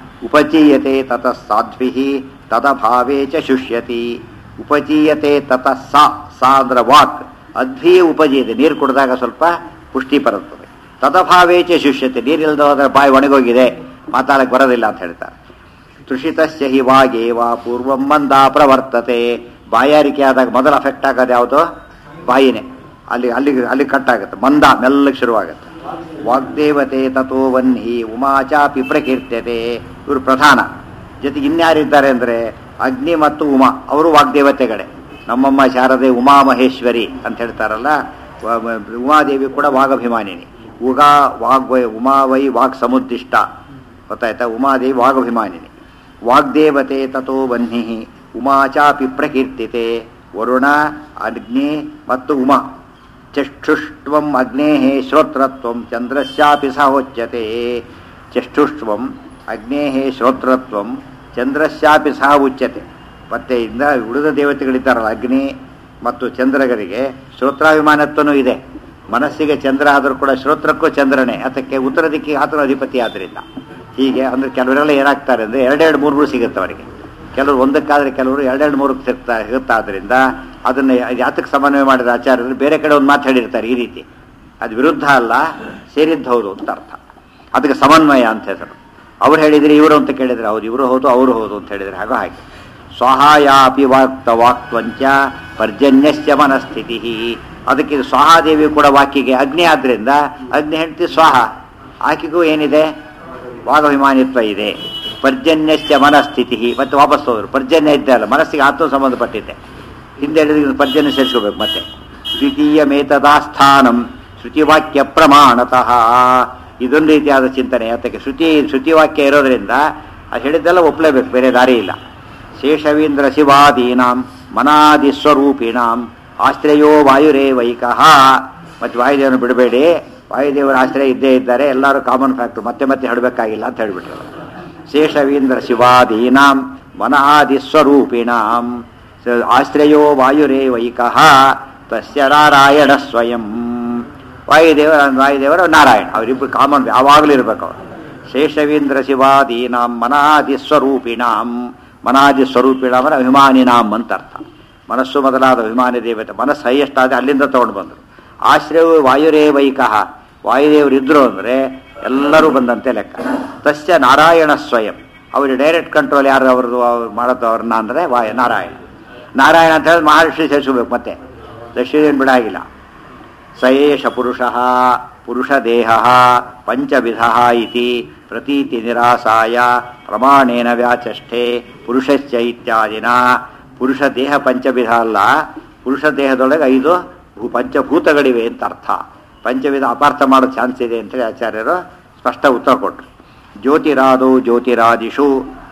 ಉಪಚೀಯತೆ ತತಃ ಸಾಧ್ವಿ ತದಭಾವೇ ಚ ಶುಷ್ಯತಿ ಉಪಚೀಯತೆ ತತಃ ಸಾ ಸಾ ಅಂದ್ರೆ ವಾಕ್ ಅದ್ಭಿ ಉಪಜೀಯತೆ ನೀರು ಕುಡಿದಾಗ ಸ್ವಲ್ಪ ಪುಷ್ಟಿ ಬರುತ್ತದೆ ತದಭಾವೇ ಚ ಶುಷ್ಯತೆ ನೀರಿಲ್ಲದ ಹೋದ್ರೆ ಬಾಯಿ ಒಣಗೋಗಿದೆ ಮಾತಾಡಕ್ಕೆ ಬರೋದಿಲ್ಲ ಅಂತ ಹೇಳ್ತಾರೆ ತುಷಿತಸ್ಯ ಹಿ ವಾಗೇವ ಪೂರ್ವಂ ಮಂದ ಪ್ರವರ್ತತೆ ಬಾಯಾರಿಕೆ ಆದಾಗ ಮೊದಲು ಅಫೆಕ್ಟ್ ಆಗೋದು ಯಾವುದು ಬಾಯಿನೇ ಅಲ್ಲಿ ಅಲ್ಲಿಗೆ ಅಲ್ಲಿ ಕಟ್ ಆಗುತ್ತೆ ಮಂದ ಮೆಲ್ಲಗೆ ಶುರುವಾಗುತ್ತೆ ವಾಗ್ದೇವತೆ ತಥೋ ವನ್ಹಿ ಉಮಾಚಾಪಿ ಪ್ರಕೀರ್ತ್ಯತೆ ಇವರು ಪ್ರಧಾನ ಜೊತೆಗೆ ಇನ್ಯಾರಿದ್ದಾರೆ ಅಂದರೆ ಅಗ್ನಿ ಮತ್ತು ಉಮಾ ಅವರು ವಾಗ್ದೇವತೆಗಳೇ ನಮ್ಮಮ್ಮ ಶಾರದೆ ಉಮಾ ಮಹೇಶ್ವರಿ ಅಂತ ಹೇಳ್ತಾರಲ್ಲ ವ- ವ- ಉಮಾದೇವಿ ಕೂಡ ವಾಗಭಿಮಾನಿನಿ ಉಗಾ ವಾಗ್ವೈ ಉಮಾವೈ ವಾಗ್ ಸಮುದ್ದಿಷ್ಟ ಗೊತ್ತಾಯ್ತಾ ಉಮಾದೇವಿ ವಾಗಭಿಮಾನಿನಿ ವಾಗ್ದೇವತೆ ತಥೋ ವನ್ಹಿ ಉಮಾ ಚಾಪಿ ಪ್ರಕೀರ್ತಿತೆ ವರುಣ ಅಗ್ನಿ ಮತ್ತು ಉಮಾ ಚಕ್ಷುಷ್ಟ್ವಂ ಅಗ್ನೇಃ ಶ್ರೋತ್ರತ್ವಂ ಚಂದ್ರಸ್ಯಾಪಿ ಸಹೋಚ್ಯತೆ ಚಕ್ಷುಷ್ಟ್ವಂ ಅಗ್ನೇಃ ಶ್ರೋತ್ರತ್ವಂ ಚಂದ್ರಸ್ಯಾಪಿ ಸಹ ಉಚ್ಯತೆ ಮತ್ತೆ ಇಂದ ಉಳಿದ ದೇವತೆಗಳಿದ್ದಾರಲ್ಲ ಅಗ್ನಿ ಮತ್ತು ಚಂದ್ರಗರಿಗೆ ಶ್ರೋತ್ರಾಭಿಮಾನತ್ವನೂ ಇದೆ ಮನಸ್ಸಿಗೆ ಚಂದ್ರ ಆದರೂ ಕೂಡ ಶ್ರೋತ್ರಕ್ಕೂ ಚಂದ್ರನೇ ಅದಕ್ಕೆ ಉತ್ತರ ದಿಕ್ಕಿಗೆ ಆತನ ಅಧಿಪತಿ ಆದ್ದರಿಂದ ಹೀಗೆ ಅಂದ್ರೆ ಕೆಲವರೆಲ್ಲ ಏನಾಗ್ತಾರೆ ಅಂದರೆ ಎರಡೆರಡು ಮೂರು ಮೂರು ಸಿಗುತ್ತೆ ಅವರಿಗೆ ಕೆಲವರು ಒಂದಕ್ಕಾದ್ರೆ ಕೆಲವರು ಎರಡೆರಡು ಮೂರಕ್ಕೆ ಸಿಗ್ತಾ ಸಿಗುತ್ತಾ ಆದ್ದರಿಂದ ಅದನ್ನು ಯಾತಕ್ಕೆ ಸಮನ್ವಯ ಮಾಡಿದ ಆಚಾರ್ಯರು ಬೇರೆ ಕಡೆ ಒಂದು ಮಾತು ಹೇಳಿರ್ತಾರೆ ಈ ರೀತಿ ಅದು ವಿರುದ್ಧ ಅಲ್ಲ ಸೇರಿದ್ದು ಹೌದು ಅಂತ ಅರ್ಥ ಅದಕ್ಕೆ ಸಮನ್ವಯ ಅಂತ ಹೆಸರು ಅವ್ರು ಹೇಳಿದ್ರೆ ಇವರು ಅಂತ ಕೇಳಿದ್ರೆ ಹೌದು ಇವರು ಹೌದು ಅವರು ಹೌದು ಅಂತ ಹೇಳಿದ್ರೆ ಹಾಗೋ ಹಾಗೆ ಸ್ವಹಾಯಾಪಿ ವಾಕ್ತ ವಾಕ್ತ್ವಂಚ ಪರ್ಜನ್ಯಸ್ಯ ಮನಸ್ಥಿತಿ ಅದಕ್ಕೆ ಇದು ಸ್ವಹಾದೇವಿ ಕೂಡ ವಾಕ್ಯಗೆ ಅಗ್ನಿ ಆದ್ರಿಂದ ಅಗ್ನಿ ಹೆಂಡತಿ ಸ್ವಾಹ ಆಕೆಗೂ ಏನಿದೆ ವಾಗಭಿಮಾನಿತ್ವ ಇದೆ ಪರ್ಜನ್ಯಸ್ಯ ಮನಸ್ಥಿತಿ ಮತ್ತೆ ವಾಪಸ್ ಹೋದ್ರು ಪರ್ಜನ್ಯ ಇದ್ದೇ ಅಲ್ಲ ಮನಸ್ಸಿಗೆ ಆತ್ಮ ಸಂಬಂಧಪಟ್ಟಿದೆ ಹಿಂದೆ ಹೇಳಿದ್ರೆ ಪರ್ಜನ್ಯ ಸೇರಿಸ್ಕೋಬೇಕು ಮತ್ತೆ ದ್ವಿತೀಯ ಮೇತದಾ ಸ್ಥಾನಂ ಶ್ರುತಿವಾಕ್ಯ ಪ್ರಮಾಣತಃ ಇದೊಂದು ರೀತಿಯಾದ ಚಿಂತನೆ ಅದಕ್ಕೆ ಶ್ರುತಿ ಶ್ರುತಿವಾಕ್ಯ ಇರೋದ್ರಿಂದ ಅದು ಹೇಳಿದ್ದೆಲ್ಲ ಒಪ್ಪಲೇಬೇಕು ಬೇರೆ ದಾರಿ ಇಲ್ಲ ಶೇಷವೀಂದ್ರ ಶಿವಾದೀನಾಂ ಮನಾದಿ ಸ್ವರೂಪಿಣಾಂ ಆಶ್ರಯೋ ವಾಯುರೇವೈಕಃ ಮತ್ತು ವಾಯುದೇವನ ಬಿಡಬೇಡಿ ವಾಯುದೇವರ ಆಶ್ರಯ ಇದ್ದೇ ಇದ್ದಾರೆ ಎಲ್ಲರೂ ಕಾಮನ್ ಫ್ಯಾಕ್ಟ್ರು ಮತ್ತೆ ಮತ್ತೆ ಹೇಳಬೇಕಾಗಿಲ್ಲ ಅಂತ ಹೇಳಿಬಿಟ್ರು ಶೇಷವೀಂದ್ರ ಶಿವಾದೀನಾಂ ಮನಾದಿ ಸ್ವರೂಪಿಣಾಂ ಸ- ಆಶ್ರಯೋ ವಾಯುರೇವೈಕಃ ತಸ್ಯ ನಾರಾಯಣ ಸ್ವಯಂ ವಾಯುದೇವರ ವಾಯುದೇವರ ನಾರಾಯಣ ಅವರಿಬ್ಬರು ಕಾಮನ್ ಯಾವಾಗಲೂ ಇರಬೇಕು ಅವರು ಶೇಷವೀಂದ್ರ ಶಿವಾದೀನಾಂ ಮನಾದಿ ಸ್ವರೂಪಿಣಾಂ ಮನಾದಿ ಸ್ವರೂಪಿಣಾಂ ಅಂದ್ರೆ ಅಭಿಮಾನಿನಾಂ ಅಂತ ಅರ್ಥ ಮನಸ್ಸು ಮೊದಲಾದ ಅಭಿಮಾನಿ ದೇವತೆ ಮನಸ್ಸು ಹೈಯೆಸ್ಟ್ ಆದ ಅಲ್ಲಿಂದ ತಗೊಂಡು ಬಂದರು ಆಶ್ರಯವು ವಾಯುರೇವೈಕಃ ವಾಯುದೇವರು ಇದ್ರು ಅಂದರೆ ಎಲ್ಲರೂ ಬಂದಂತೆ ಲೆಕ್ಕ ತಸ್ಯ ನಾರಾಯಣ ಸ್ವಯಂ ಅವ್ರಿಗೆ ಡೈರೆಕ್ಟ್ ಕಂಟ್ರೋಲ್ ಯಾರು ಅವ್ರದ್ದು ಅವ್ರು ಮಾಡೋದು ಅವ್ರನ್ನ ಅಂದರೆ ವಾಯು ನಾರಾಯಣ ನಾರಾಯಣ ಅಂತ ಹೇಳಿದ್ರೆ ಮಹರ್ಷಿ ಸೇರಿಸಬೇಕು ಮತ್ತೆ ದಕ್ಷಿಣ ಬಿಡಾಗಿಲ್ಲ ಸ ಏಷ ಪುರುಷ ಪುರುಷ ದೇಹ ಪಂಚವಿಧ ಇತಿ ಪ್ರತೀತಿ ನಿರಾಸಾಯ ಪ್ರಮಾಣೇನ ವ್ಯಾಚಷ್ಠೆ ಪುರುಷಶ್ಚ ಇತ್ಯಾದಿನ ಪುರುಷ ದೇಹ ಪಂಚವಿಧ ಅಲ್ಲ ಪುರುಷ ದೇಹದೊಳಗೆ ಐದು ಭೂ ಪಂಚಭೂತಗಳಿವೆ ಅಂತ ಅರ್ಥ ಪಂಚವಿಧ ಅಪಾರ್ಥ ಮಾಡೋ ಚಾನ್ಸ್ ಇದೆ ಅಂತೇಳಿ ಆಚಾರ್ಯರು ಸ್ಪಷ್ಟ ಉತ್ತರ ಕೊಟ್ಟರು ಜ್ಯೋತಿರಾದೋ ಜ್ಯೋತಿರಾದಿಷು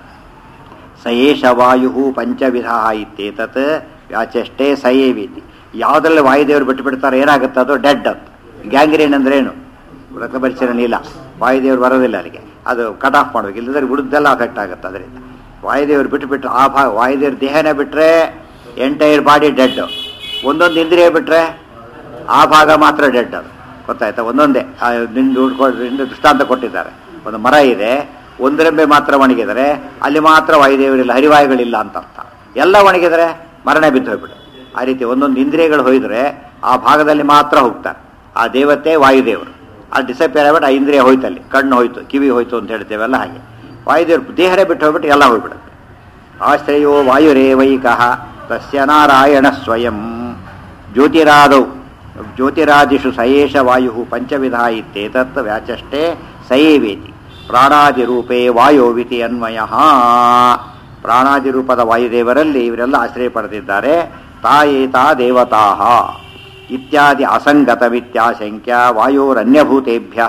ಸಯೇಷ ವಾಯು ಪಂಚವಿಧ ಇತ್ತೇತತ್ ವ್ಯಾಚಷ್ಟೇ ಸಯೇವಿತಿ ಯಾವುದ್ರಲ್ಲಿ ವಾಯುದೇವರು ಬಿಟ್ಟು ಬಿಡ್ತಾರೆ ಏನಾಗುತ್ತೆ ಅದು ಡೆಡ್ ಅಂತ ಗ್ಯಾಂಗ್ರೀನ್ ಅಂದ್ರೆ ಏನು ರಕ್ತಪರಿಚಲನೆ ಇಲ್ಲ ವಾಯುದೇವರು ಬರೋದಿಲ್ಲ ಅಲ್ಲಿಗೆ ಅದು ಕಟ್ ಆಫ್ ಮಾಡ್ಬೇಕು ಇಲ್ಲದ್ರೆ ಉಳಿದೆಲ್ಲ ಅಫೆಕ್ಟ್ ಆಗುತ್ತೆ ಅದರಿಂದ ವಾಯುದೇವರು ಬಿಟ್ಟು ಬಿಟ್ಟರೆ ಆ ಭಾಗ ವಾಯುದೇವ್ರ ದೇಹನೇ ಬಿಟ್ಟರೆ ಎಂಟೈರ್ ಬಾಡಿ ಡೆಡ್ ಒಂದೊಂದು ಇಂದ್ರಿಯ ಬಿಟ್ಟರೆ ಆ ಭಾಗ ಮಾತ್ರ ಡೆಡ್ ಅದು ಗೊತ್ತಾಯ್ತಾ ಒಂದೊಂದೇ ಆ ನಿಂದು ಹುಡ್ಕೊಂಡು ನಿಂದು ದೃಷ್ಟಾಂತ ಕೊಟ್ಟಿದ್ದಾರೆ ಒಂದು ಮರ ಇದೆ ಒಂದರೆಂಬೆ ಮಾತ್ರ ಒಣಗಿದರೆ ಅಲ್ಲಿ ಮಾತ್ರ ವಾಯುದೇವರಿಲ್ಲ ಹರಿವಾಯುಗಳಿಲ್ಲ ಅಂತ ಅರ್ಥ ಎಲ್ಲ ಒಣಗಿದರೆ ಮರನೇ ಬಿದ್ದು ಹೋಗ್ಬಿಡು ಆ ರೀತಿ ಒಂದೊಂದು ಇಂದ್ರಿಯಗಳು ಹೋಯಿದ್ರೆ ಆ ಭಾಗದಲ್ಲಿ ಮಾತ್ರ ಹೋಗ್ತಾರೆ ಆ ದೇವತೆ ವಾಯುದೇವರು ಅದು ಡಿಸಪಿಯರ್ ಆಗ್ಬಿಟ್ಟು ಆ ಇಂದ್ರಿಯ ಹೋಯ್ತಲ್ಲಿ ಕಣ್ಣು ಹೋಯ್ತು ಕಿವಿ ಹೋಯ್ತು ಅಂತ ಹೇಳ್ತೇವೆಲ್ಲ ಹಾಗೆ ವಾಯುದೇವರು ದೇಹರೇ ಬಿಟ್ಟು ಹೋಗ್ಬಿಟ್ಟು ಎಲ್ಲ ಹೋಗ್ಬಿಡುತ್ತೆ ಆಶ್ರಯೋ ವಾಯುರೇವೈಕಃ ತಸ್ಯ ನಾರಾಯಣ ಸ್ವಯಂ ಜ್ಯೋತಿರಾದೌ ಜ್ಯೋತಿರಾದಿಷು ಸಯೇಷ ವಾಯು ಪಂಚವಿಧ ಇತ್ಯೇತತ್ ವ್ಯಾಚಷ್ಟೇ ಸಯೇವೇತಿ ಪ್ರಾಣಾದಿರೂಪೇ ವಾಯೋವಿತಿ ಅನ್ವಯ ಪ್ರಾಣಾದಿರೂಪದ ವಾಯುದೇವರಲ್ಲಿ ಇವರೆಲ್ಲ ಆಶ್ರಯ ಪಡೆದಿದ್ದಾರೆ ತಾಯೇತಾ ದೇವತಾ ಇತ್ಯಾದಿ ಅಸಂಗತಮಿತ್ಯಾಶಂಕ್ಯ ವಾಯೋರನ್ಯಭೂತೇಭ್ಯ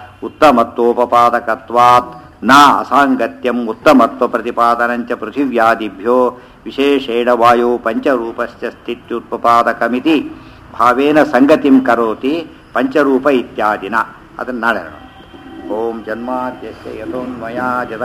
ಉತ್ತಮತ್ವೋಪಪಾದಕತ್ವಾತ್ ನ ಅಸಾಂಗತ್ಯಂ ಉತ್ತಮತ್ವ ಪ್ರತಿಪಾದನಂಚ ಪೃಥಿವ್ಯಾದಿಭ್ಯೋ ವಿಶೇಷೇಣ ವಾಯು ಪಂಚರೂಪಶ್ಚ ಸ್ಥಿತ್ಯುತ್ಪಾದಕಮಿತಿ ಭಾವೇನ ಸಂಗತಿಂ ಕರೋತಿ ಪಂಚರೂಪ ಇತ್ಯಾದಿನ ಅದನ್ನು ನಾಳೆ ನೋಡೋಣ ಓಂ ಜನ್ಮಾದ್ಯಸ್ಯ ಯಥೋನ್ಮಯಾ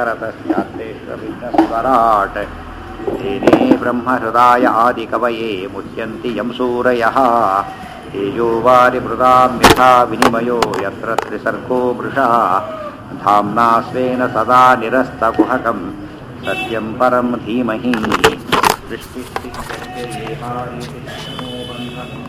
ಜದರತಶ್ಚಾತ್ರೇಶ್ವರಾಟ್ तेने ब्रह्महृदाय आदिकवये मुह्यन्ति यं सूरयः तेजो वारिमृदां यथा विनिमयो यत्र त्रिसर्गो मृषा धाम्ना स्वेन सदा निरस्तकुहकं सत्यं परं धीमहि सृष्टिस्थित्यर्थे